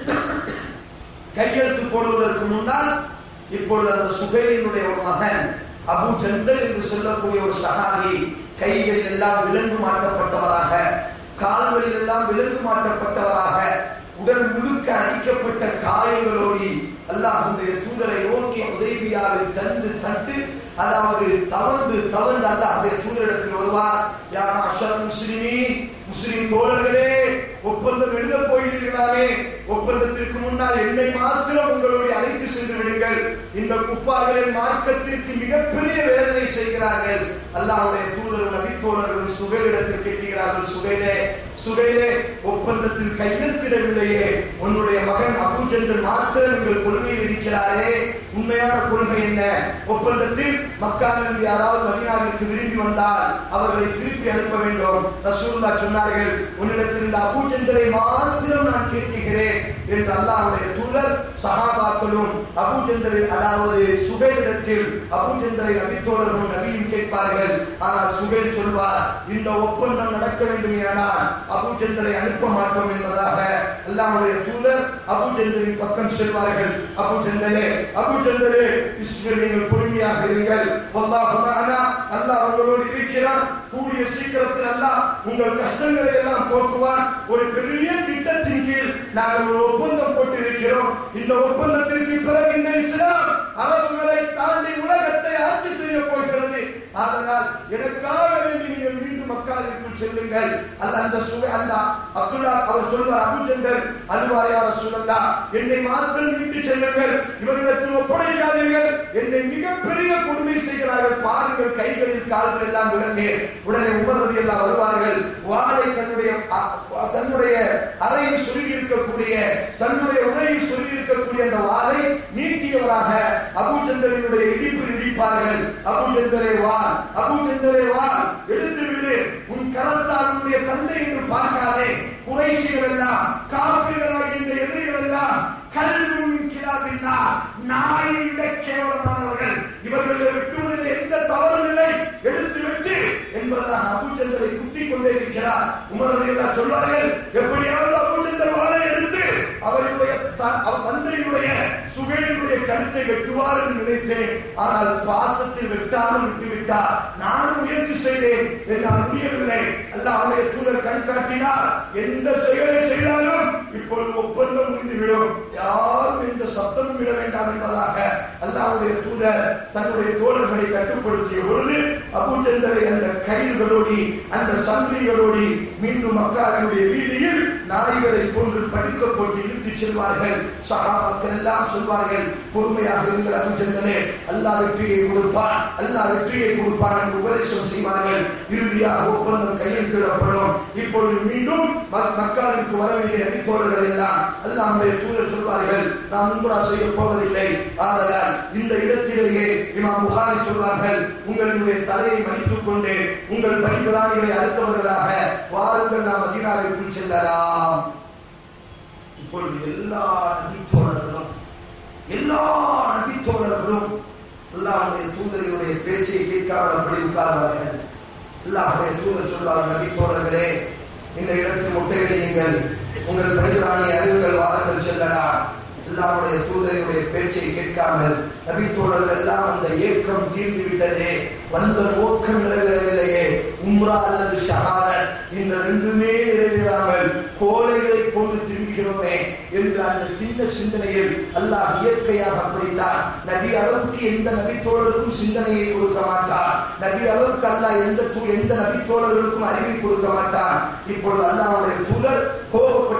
கையெழுத்து போடுவதற்கு முன்னால் இப்பொழுது அந்த சுகையினுடைய ஒரு மகன் அபு ஜந்தல் என்று சொல்லக்கூடிய ஒரு சஹாபி கைகளில் எல்லாம் விலங்கு மாட்டப்பட்டவராக கால்களில் எல்லாம் விலங்கு மாட்டப்பட்டவராக உடல் முழுக்க அடிக்கப்பட்ட காயங்களோடு அல்லாஹ்வுடைய தூதரை நோக்கி உதவியாவில் தந்து தட்டு அதாவது தவழ்ந்து தவழ்ந்து அல்லாஹ்வுடைய தூதரிடத்தில் வருவார் யார் அஷர் முஸ்லிமீன் முஸ்லிம் தோழர்களே ஒப்பந்தம் எழுத போகிறீர்களாமே ஒப்பந்தத்திற்கு முன்னால் என்னை மாத்திரம் உங்களோடு அழைத்து சென்று விடுங்கள் இந்த குப்பார்களின் மார்க்கத்திற்கு மிகப்பெரிய வேதனை செய்கிறார்கள் அல்லாஹ்வுடைய தூதரும் நபித்தோழர்களும் சுகையிடத்தில் கேட்கிறார்கள் சுகையிலே சுகையிலே ஒப்பந்தத்தில் கையெழுத்திடவில்லையே உன்னுடைய மகன் அபூஜந்தர் மாத்திரம் எங்கள் கொள்கையில் இருக்கிறாரே உண்மையான கொள்கை என்ன ஒப்பந்தத்தில் மக்காவிலிருந்து யாராவது மதினாவிற்கு விரும்பி வந்தால் அவர்களை திருப்பி அனுப்ப வேண்டும் ரசூல்லா சொன்னார்கள் உன்னிடத்தில் இந்த அபூஜந்தரை மாத்திரம் நான் கேட்கிறேன் என்று அல்லாஹ்வுடைய தூதர் சஹாபாக்களும் அபூஜந்தரை அதாவது சுபேரிடத்தில் அபூஜந்தரை நபித்தோழர்களும் நபியும் கேட்பார்கள் ஆனால் சுபேல் சொல்வார் இந்த ஒப்பந்தம் நடக்க வேண்டும் ஆனால் அபூஜந்தரை அனுப்ப மாட்டோம் என்பதாக அல்லாஹ்வுடைய தூதர் அபூஜந்தரின் பக்கம் செல்வார்கள் அபூஜந்தரே அபூஜந்தரே இஸ்ரேல் நீங்கள் பொறுமையாக இருங்கள் வல்லாஹு மஅனா அல்லாஹ் உங்களோடு இருக்கிறான் கூடிய சீக்கிரத்தில் அல்லாஹ் உங்கள் கஷ்டங்களை எல்லாம் போக்குவான் ஒரு பெரிய திட்டத்தின் கீழ் நாங்கள் ஒரு ஒப்பந்தம் போட்டு இருக்கிறோம் இந்த ஒப்பந்தத்திற்கு பிறகு இந்த இஸ்லாம் அரபுகளை தாண்டி உலகத்தை ஆட்சி செய்ய போகிறது அதனால் எனக்காக வேண்டி நீங்கள் மீண்டும் மக்காவிற்குள் செல்லுங்கள் அல்ல அந்த சுவை அந்த அப்துல்லா அவர் சொல்வார் அபுஜந்தர் அல்வாரியார சொல்லல்லா என்னை மாத்திரம் விட்டு செல்லுங்கள் இவர்களிடத்தில் ஒப்படைக்காதீர்கள் என்னை மிகப்பெரிய கொடுமை செய்கிறார்கள் பாருங்கள் கைகளில் கால்கள் எல்லாம் விளங்கே உடனே உமர்வதி எல்லாம் வருவார்கள் வாளை தன்னுடைய அ- தன்னுடைய அறையில் சொருகி இருக்கக்கூடிய தன்னுடைய உரையில் சொருகி இருக்கக்கூடிய அந்த வாளை நீட்டியவராக அபூஜந்தரினுடைய இடிப்பில் இடிப்பார்கள் அபூஜந்தரே வா அபூஜந்தரே வா எடுத்து விடு உன் கரத்தால் உன்னுடைய தந்தை என்று பார்க்காதே குறைசிகள் எல்லாம் காப்பீர்களாகிய இந்த எதிரிகள் எல்லாம் கல்வும் கிடாபின்னா நாயை விட கேவலமானவர்கள் இவர்களை வெட்டுவதில் எந்த தவறும் இல்லை எடுத்து விட்டு என்பதாக அபூச்சந்தரை குத்திக் கொண்டே இருக்கிறார் உமரது எல்லாம் சொல்வார்கள் எப்படியாவது அபூச்சந்தர் வாழை எடுத்து அவருடைய த- அவர் தந்தையினுடைய சுகையினுடைய கருத்தை வெட்டுவார் என்று நினைத்தேன் ஆனால் பாசத்தில் வெட்டாமல் விட்டுவிட்டார் நானும் முயற்சி செய்தேன் என்னால் முடியவில்லை அல்லாஹ்வுடைய தூதர் கண் காட்டினார் எந்த செயலை செய்தாலும் இப்பொழுது ஒப்பந்தம் முடிந்துவிடும் யாரும் எந்த சத்தமும் விட வேண்டாம் என்பதாக அல்லாஹ்வுடைய தூதர் தன்னுடைய தோழர்களை கட்டுப்படுத்திய பொழுது அபூஜந்தரை அந்த கயிறுகளோடி அந்த சங்கிலிகளோடி மீண்டும் மக்காவினுடைய வீதியில் நாய்களை போன்று படுக்க போட்டு இழுத்துச் செல்வார்கள் சகாபாக்கள் எல்லாம் சொல்வார்கள் பொறுமையாக இருங்கள் அபூஜந்தனே அல்லாஹ் வெற்றியை கொடுப்பான் அல்லாஹ் வெற்றியை கொடுப்பான் என்று உபதேசம் செய்வார்கள் இறுதியாக ஒப்பந்தம் கையெழுத்திடப்படும் இப்பொழுது மீண்டும் மக்- மக்காவிற்கு வர வேண்டிய நபித்தோழர்கள் எல்லாம் அல்லாஹ்வுடைய தூதர் சொல்வார்கள் நாம் உம்ரா செய்ய போவதில்லை ஆதலால் இந்த இடத்திலேயே இமாம் புகாரி சொல்வார்கள் உங்களுடைய தலையை மடித்துக் கொண்டு உங்கள் படிப்பிராணிகளை அறுத்தவர்களாக வாருங்கள் நாம் மதீனாவிற்குள் செல்லலாம் இப்பொழுது எல்லா நபித்தோழர்களும் எல்லா நபித்தோழர்களும் அல்லாஹ்வுடைய தூதரினுடைய பேச்சை கேட்காமல் அப்படி உட்கார்வார்கள் அல்லாஹ்வுடைய தூதர் சொல்வார்கள் நபித்தோழர்களே இந்த இடத்தில் முட்டையிடுங்கள் உங்கள் படிப்பிராணி அறிவுகள் வாதங்கள் செல்லலாம் அல்லாஹ்வுடைய தூதரினுடைய பேச்சை கேட்காமல் நபித்தோழர்கள் எல்லாம் அந்த ஏக்கம் தீர்ந்து விட்டதே வந்த நோக்கம் நிறைவேறவில்லையே உம்ரா அல்லது ஷஹாதத் இந்த ரெண்டுமே நிறைவேறாமல் கோழைகளை போன்று திரும்புகிறோமே என்ற அந்த சின்ன சிந்தனையில் அல்லாஹ் இயற்கையாக அப்படித்தான் நபி அளவுக்கு எந்த நபித்தோழருக்கும் சிந்தனையை கொடுக்க மாட்டான் நபி அளவுக்கு அல்லாஹ் எந்த தூ- எந்த நபித்தோழர்களுக்கும் அறிவை கொடுக்க மாட்டான் இப்பொழுது அல்லாஹ்வுடைய தூதர் கோபப்பட்டவர்களாக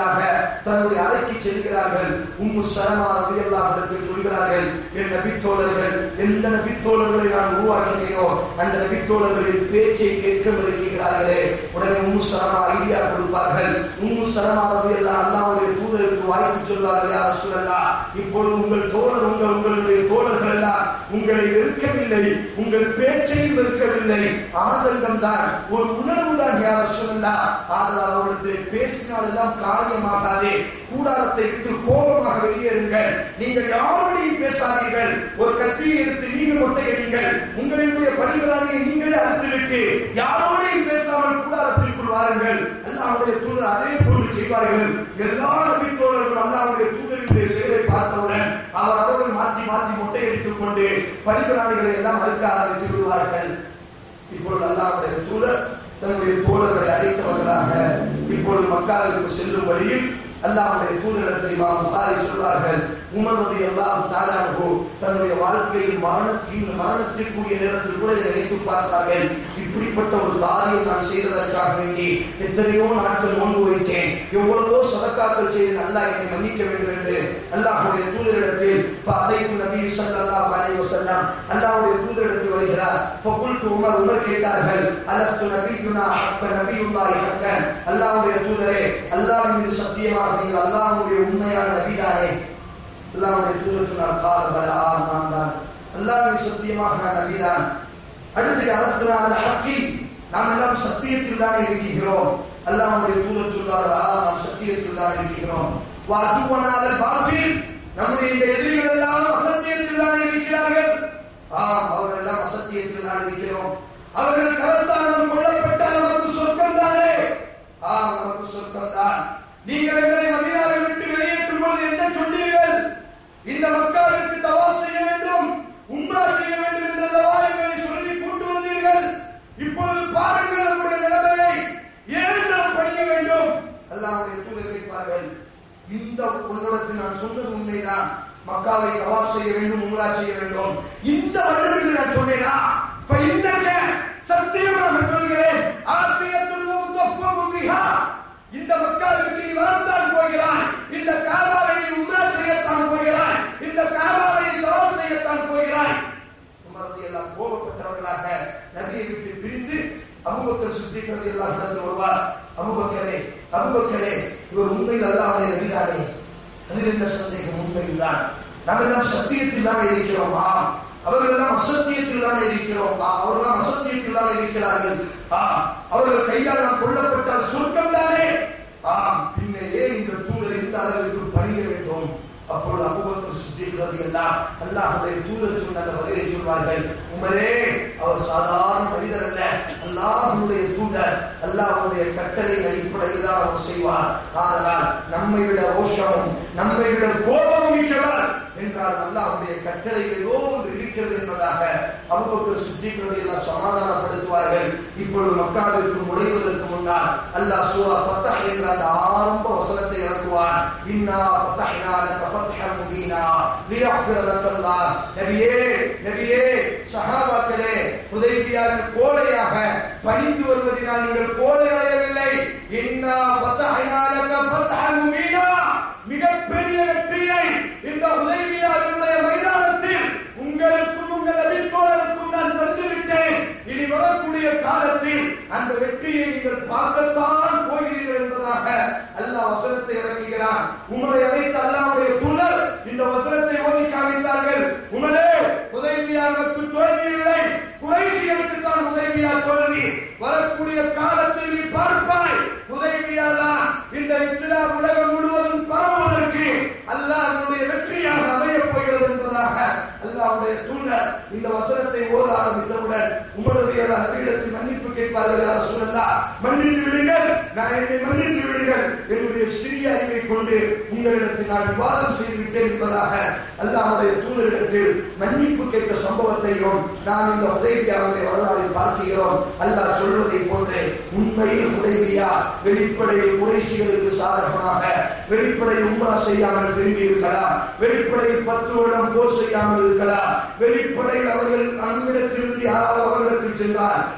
செய்வதற்காக தன்னுடைய அறைக்கு செல்கிறார்கள் உம்மு சலமா ரலியல்லாஹு இடத்தில் சொல்கிறார்கள் என் நபித்தோழர்கள் எந்த நபித்தோழர்களை நான் உருவாக்கினேனோ அந்த நபித்தோழர்களின் பேச்சை கேட்க இருக்கிறார்களே உடனே உம்மு சலமா ஐடியா கொடுப்பார்கள் உம்மு சலமா ரலியல்லாஹு அல்லாஹ்வுடைய தூதருக்கு வாய்ப்பு சொல்வார்கள் யார் சொல்லலாம் இப்பொழுது உங்கள் தோழர் உங்கள் உங்களுடைய தோழர்கள் எல்லாம் உங்களை வெறுக்கவில்லை உங்கள் பேச்சையும் வெறுக்கவில்லை ஆதங்கம் தான் ஒரு உணர்வு தான் யார் சொல்லலாம் ஆனால் அவரிடத்தில் பேசினால் எல்லாம் காரியமாகாதே கூடாரத்தை விட்டு கோபமாக வெளியேறுங்கள் நீங்கள் யாரோடையும் பேசாதீர்கள் ஒரு கத்தியை எடுத்து நீங்கள் மொட்டையடிங்கள் உங்களுடைய பணிகளானியை நீங்களே அறுத்துவிட்டு யாரோடையும் பேசாமல் கூடாரத்திற்குள் வாருங்கள் அல்லாஹ்வுடைய தூதர் அதே போன்று செய்வார்கள் எல்லா நபித்தோழர்களும் அல்லாஹ்வுடைய தூதருடைய செயலை பார்த்தவுடன் அவர் அவர்கள் மாற்றி மாற்றி மொட்டையடித்துக் கொண்டு பணிகளானிகளை எல்லாம் அறுக்க ஆரம்பித்து விடுவார்கள் இப்பொழுது அல்லாஹ்வுடைய தூதர் தன்னுடைய தோழர்களை அழைத்தவர்களாக இப்பொழுது மக்காவிற்கு செல்லும் வழியில் அல்லாஹ்வுடைய தூதரிடத்தில் இமாம் புகாரி சொல்வார்கள் உமர் ரதி அல்லாஹ் தாலானோ தன்னுடைய வாழ்க்கையில் மரணத்தின் மரணத்திற்குரிய நேரத்தில் கூட இதை நினைத்து பார்த்தார்கள் இப்படிப்பட்ட ஒரு காரியம் நான் செய்ததற்காக வேண்டி எத்தனையோ நாட்கள் நோன்பு வைத்தேன் எவ்வளவோ சதக்காக்கள் செய்து அல்லாஹ் என்னை மன்னிக்க வேண்டும் என்று அல்லாஹ்வுடைய தூதரிடத்தில் ஃபஅதைத்து நபி ஸல்லல்லாஹு அலைஹி வஸல்லம் அல்லாஹ்வுடைய தூதரிடத்தில் வருகிறார் ஃபகுல்து உமர் உமர் கேட்டார்கள் அலஸ்து நபியுனா ஹக்க நபியுல்லாஹி ஹக்கன் அல்லாஹ்வுடைய தூதரே அல்லாஹ் மீது சத்தியமாக நீங்கள் அல்லாஹ்வுடைய உண்மையான நபிதானே அல்லாஹ்வுடைய தூதர் சொன்னார் கால பலா நான் தான் அல்லாஹ்வின் சத்தியமாக நான் நபிதான் அடுத்து அரசுனா அந்த ஹக்கி நாம் எல்லாம் சத்தியத்தில் தான் இருக்கிறோம் அல்லாஹ்வுடைய தூதர் சொன்னார் ஆ நாம் சத்தியத்தில் தான் இருக்கிறோம் வாதுவனால பாத்தில் நம்முடைய இந்த எதிரிகள் எல்லாம் அசத்தியத்தில் தான் இருக்கிறார்கள் ஆம் அவர்கள் எல்லாம் அசத்தியத்தில் தான் இருக்கிறோம் அவர்கள் கருத்தால் நாம் கொல்லப்பட்டால் நமக்கு சொர்க்கம் தானே ஆம் நமக்கு சொர்க்கம் தான் நீங்கள் எங்களை மதினாவை விட்டு வெளியேற்றும் போது என்ன சொன்னீர்கள் இந்த மக்களுக்கு தவா செய்ய வேண்டும் உம்ரா செய்ய வேண்டும் என்றல்லவா எங்களை சொல்லி கூட்டு வந்தீர்கள் இப்பொழுது பாருங்கள் நம்முடைய நிலைமையை ஏன் நாம் பணிய வேண்டும் அல்லாஹ்வுடைய தூதர் கேட்பார்கள் இந்த உங்களிடத்தில் நான் சொன்னது உண்மைதான் மக்காவை தவாப் செய்ய வேண்டும் உம்ரா செய்ய வேண்டும் இந்த வருடத்தில் நான் சொன்னேனா இப்ப இன்னைக்கு சத்தியமாக சொல்கிறேன் ஆசிரியத்துல் முத்தஃபம் பிஹா இந்த மக்களுக்கு நீ வரத்தான் போகிறாய் இந்த காபாவை நீ உம்ரா செய்யத்தான் போகிறாய் இந்த காபாவை நீ தவாப் செய்யத்தான் போகிறாய் உமர் எல்லாம் கோபப்பட்டவர்களாக நபியை விட்டு பிரிந்து அபூபக்கர் சித்திக் ரலியல்லாஹு அன்ஹு வருவார் அபூபக்கரே அபூபக்கரே இவர் உண்மையில் அல்லாஹ்வுடைய நபிதானே அதில் என்ன சந்தேகம் உண்மையில்தான் நாம் எல்லாம் சத்தியத்தில் தான் இருக்கிறோம் ஆம் அவர்கள் எல்லாம் அசத்தியத்தில் தான் இருக்கிறோம் ஆ, அவர்கள் அசத்தியத்தில் தான் இருக்கிறார்கள் ஆ, அவர்கள் கையால் நாம் கொல்லப்பட்டால் சொர்க்கம் தானே ஆம் பின்ன ஏன் இந்த தூதர் இந்த அளவிற்கு பணிய வேண்டும் அப்பொழுது அபூபக்கர் சித்திக் ரலியல்லாஹு அல்லாஹ்வுடைய தூதர் சொன்ன அந்த பதிலை சொல்வார்கள் உமரே அவர் சாதாரண மனிதர் அல்ல அல்லாஹ்வுடைய தூதர் அல்லாஹ்வுடைய கட்டளையின் அடிப்படையில் தான் அவர் செய்வார் ஆனால் நம்மை விட ரோஷமும் நம்மை விட கோபமும் மிக்கவர் என்றால் அல்லாஹ்வுடைய கட்டளையில் ஏதோ ஒன்று இருக்கிறது என்பதாக அபூபக்கர் சித்திக் ரலியல்லாஹு சமாதானப்படுத்துவார்கள் இப்பொழுது மக்காவிற்கு நுழைவதற்கு முன்னால் அல்லாஹ் சூரா ஃபத்தஹ் என்ற அந்த ஆரம்ப வசனத்தை இறக்குவார் இன்னா ஃபத்தஹ்னா லக ஃபத்ஹன் முபீனா லியஃபிர லக்கல்லாஹ் நபியே நபியே சஹாபாக்களே ஹுதைபியாவில் கோழையாக பணிந்து வருவதனால் நீங்கள் கோழை அடையவில்லை இன்னா ஃபத்தஹ்னா லக ஃபத்ஹன் முபீனா மிகப்பெரிய வெற்றியை இந்த ஹுதைபியாவினுடைய மைதானத்தில் உங்களுக்கும் உங்கள் அபித்தோழருக்கும் நான் தந்துவிட்டேன் இனி வரக்கூடிய காலத்தில் அந்த வெற்றியை நீங்கள் பார்க்கத்தான் போகிறீர்கள் என்பதாக அல்லாஹ் வசனத்தை இறக்குகிறான் உமரை அழைத்த அல்லாஹ்வுடைய தூதர் இந்த வசனத்தை ஓதி காமித்தார்கள் உமரே உதவியாருக்கு தோல்வி இல்லை குறைசிகளுக்கு தான் உதவியா தோல்வி வரக்கூடிய காலத்தில் நீ பார்ப்பாய் உதவியாதான் இந்த இஸ்லாம் உலகம் முழுவதும் பரவுவதற்கு அல்லாஹ்வுடைய வெற்றியாக அமையப் போகிறது என்பதாக அல்லாஹ்வுடைய தூதர் இந்த வசனத்தை ஓத ஆரம்பித்தவுடன் உமரது நபியிடத்தில் மன்னிப்பு கேட்பார்கள் யார் சொல்லலாம் மன்னித்து விடுங்கள் நான் என்னை மன்னித்து விடுங்கள் என்னுடைய சிறிய அறிவை கொண்டு உங்களிடத்தில் நான் விவாதம் செய்து விட்டேன் என்பதாக அல்லாஹ்வுடைய தூதரிடத்தில் மன்னிப்பு கேட்ட சம்பவத்தையும் நாம் இந்த உதவியாவுடைய வரலாறில் பார்க்கிறோம் அல்லாஹ் சொல்வதை போன்றே உண்மையில் உதவியா வெளிப்படையில் குறைசிகளுக்கு சாதகமாக வெளிப்படையில் உம்ரா செய்யாமல் திரும்பி இருக்கலாம் வெளிப்படையில் பத்து வருடம் போர் செய்யாமல் இருக்கலாம் வெளிப்படையில் அவர்கள் நம்மிடத்திலிருந்து யாராவது அவர்களிடத்தில் சென்றால் திருப்பி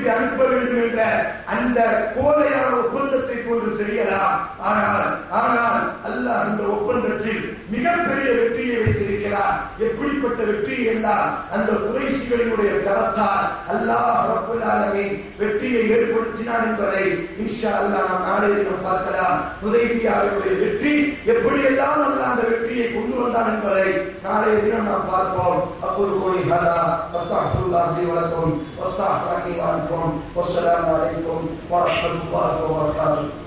திருப்பி அனுப்ப வேண்டும் என்ற அந்த கோலையான ஒப்பந்தத்தை போன்று தெரியலாம் ஆனால் ஆனால் அல்லாஹ் அந்த ஒப்பந்தத்தில் மிகப்பெரிய வெற்றியை வைத்திருக்கிறார் எப்படிப்பட்ட வெற்றி எல்லாம் அந்த குறைசிகளினுடைய தரத்தால் அல்லாஹ் ரப்பல் ஆலமீன் வெற்றியை ஏற்படுத்தினான் என்பதை இன்ஷா அல்லாஹ் நாம் நாளை தினம் பார்க்கலாம் உதயபியாவுடைய வெற்றி எப்படியெல்லாம் அல்லாஹ் அந்த வெற்றியை கொண்டு வந்தான் என்பதை நாளைய தினம் நாம் பார்ப்போம் அக்குல் கோடி ஹலா அஸ்தக்ஃபிருல்லாஹ் லி வலக்கும் வஸ்தக்ஃபிருல்லாஹி வலக்கும் வஸ்ஸலாமு அலைக்கும் வரஹ்மத்துல்லாஹி வபரகாத்துஹு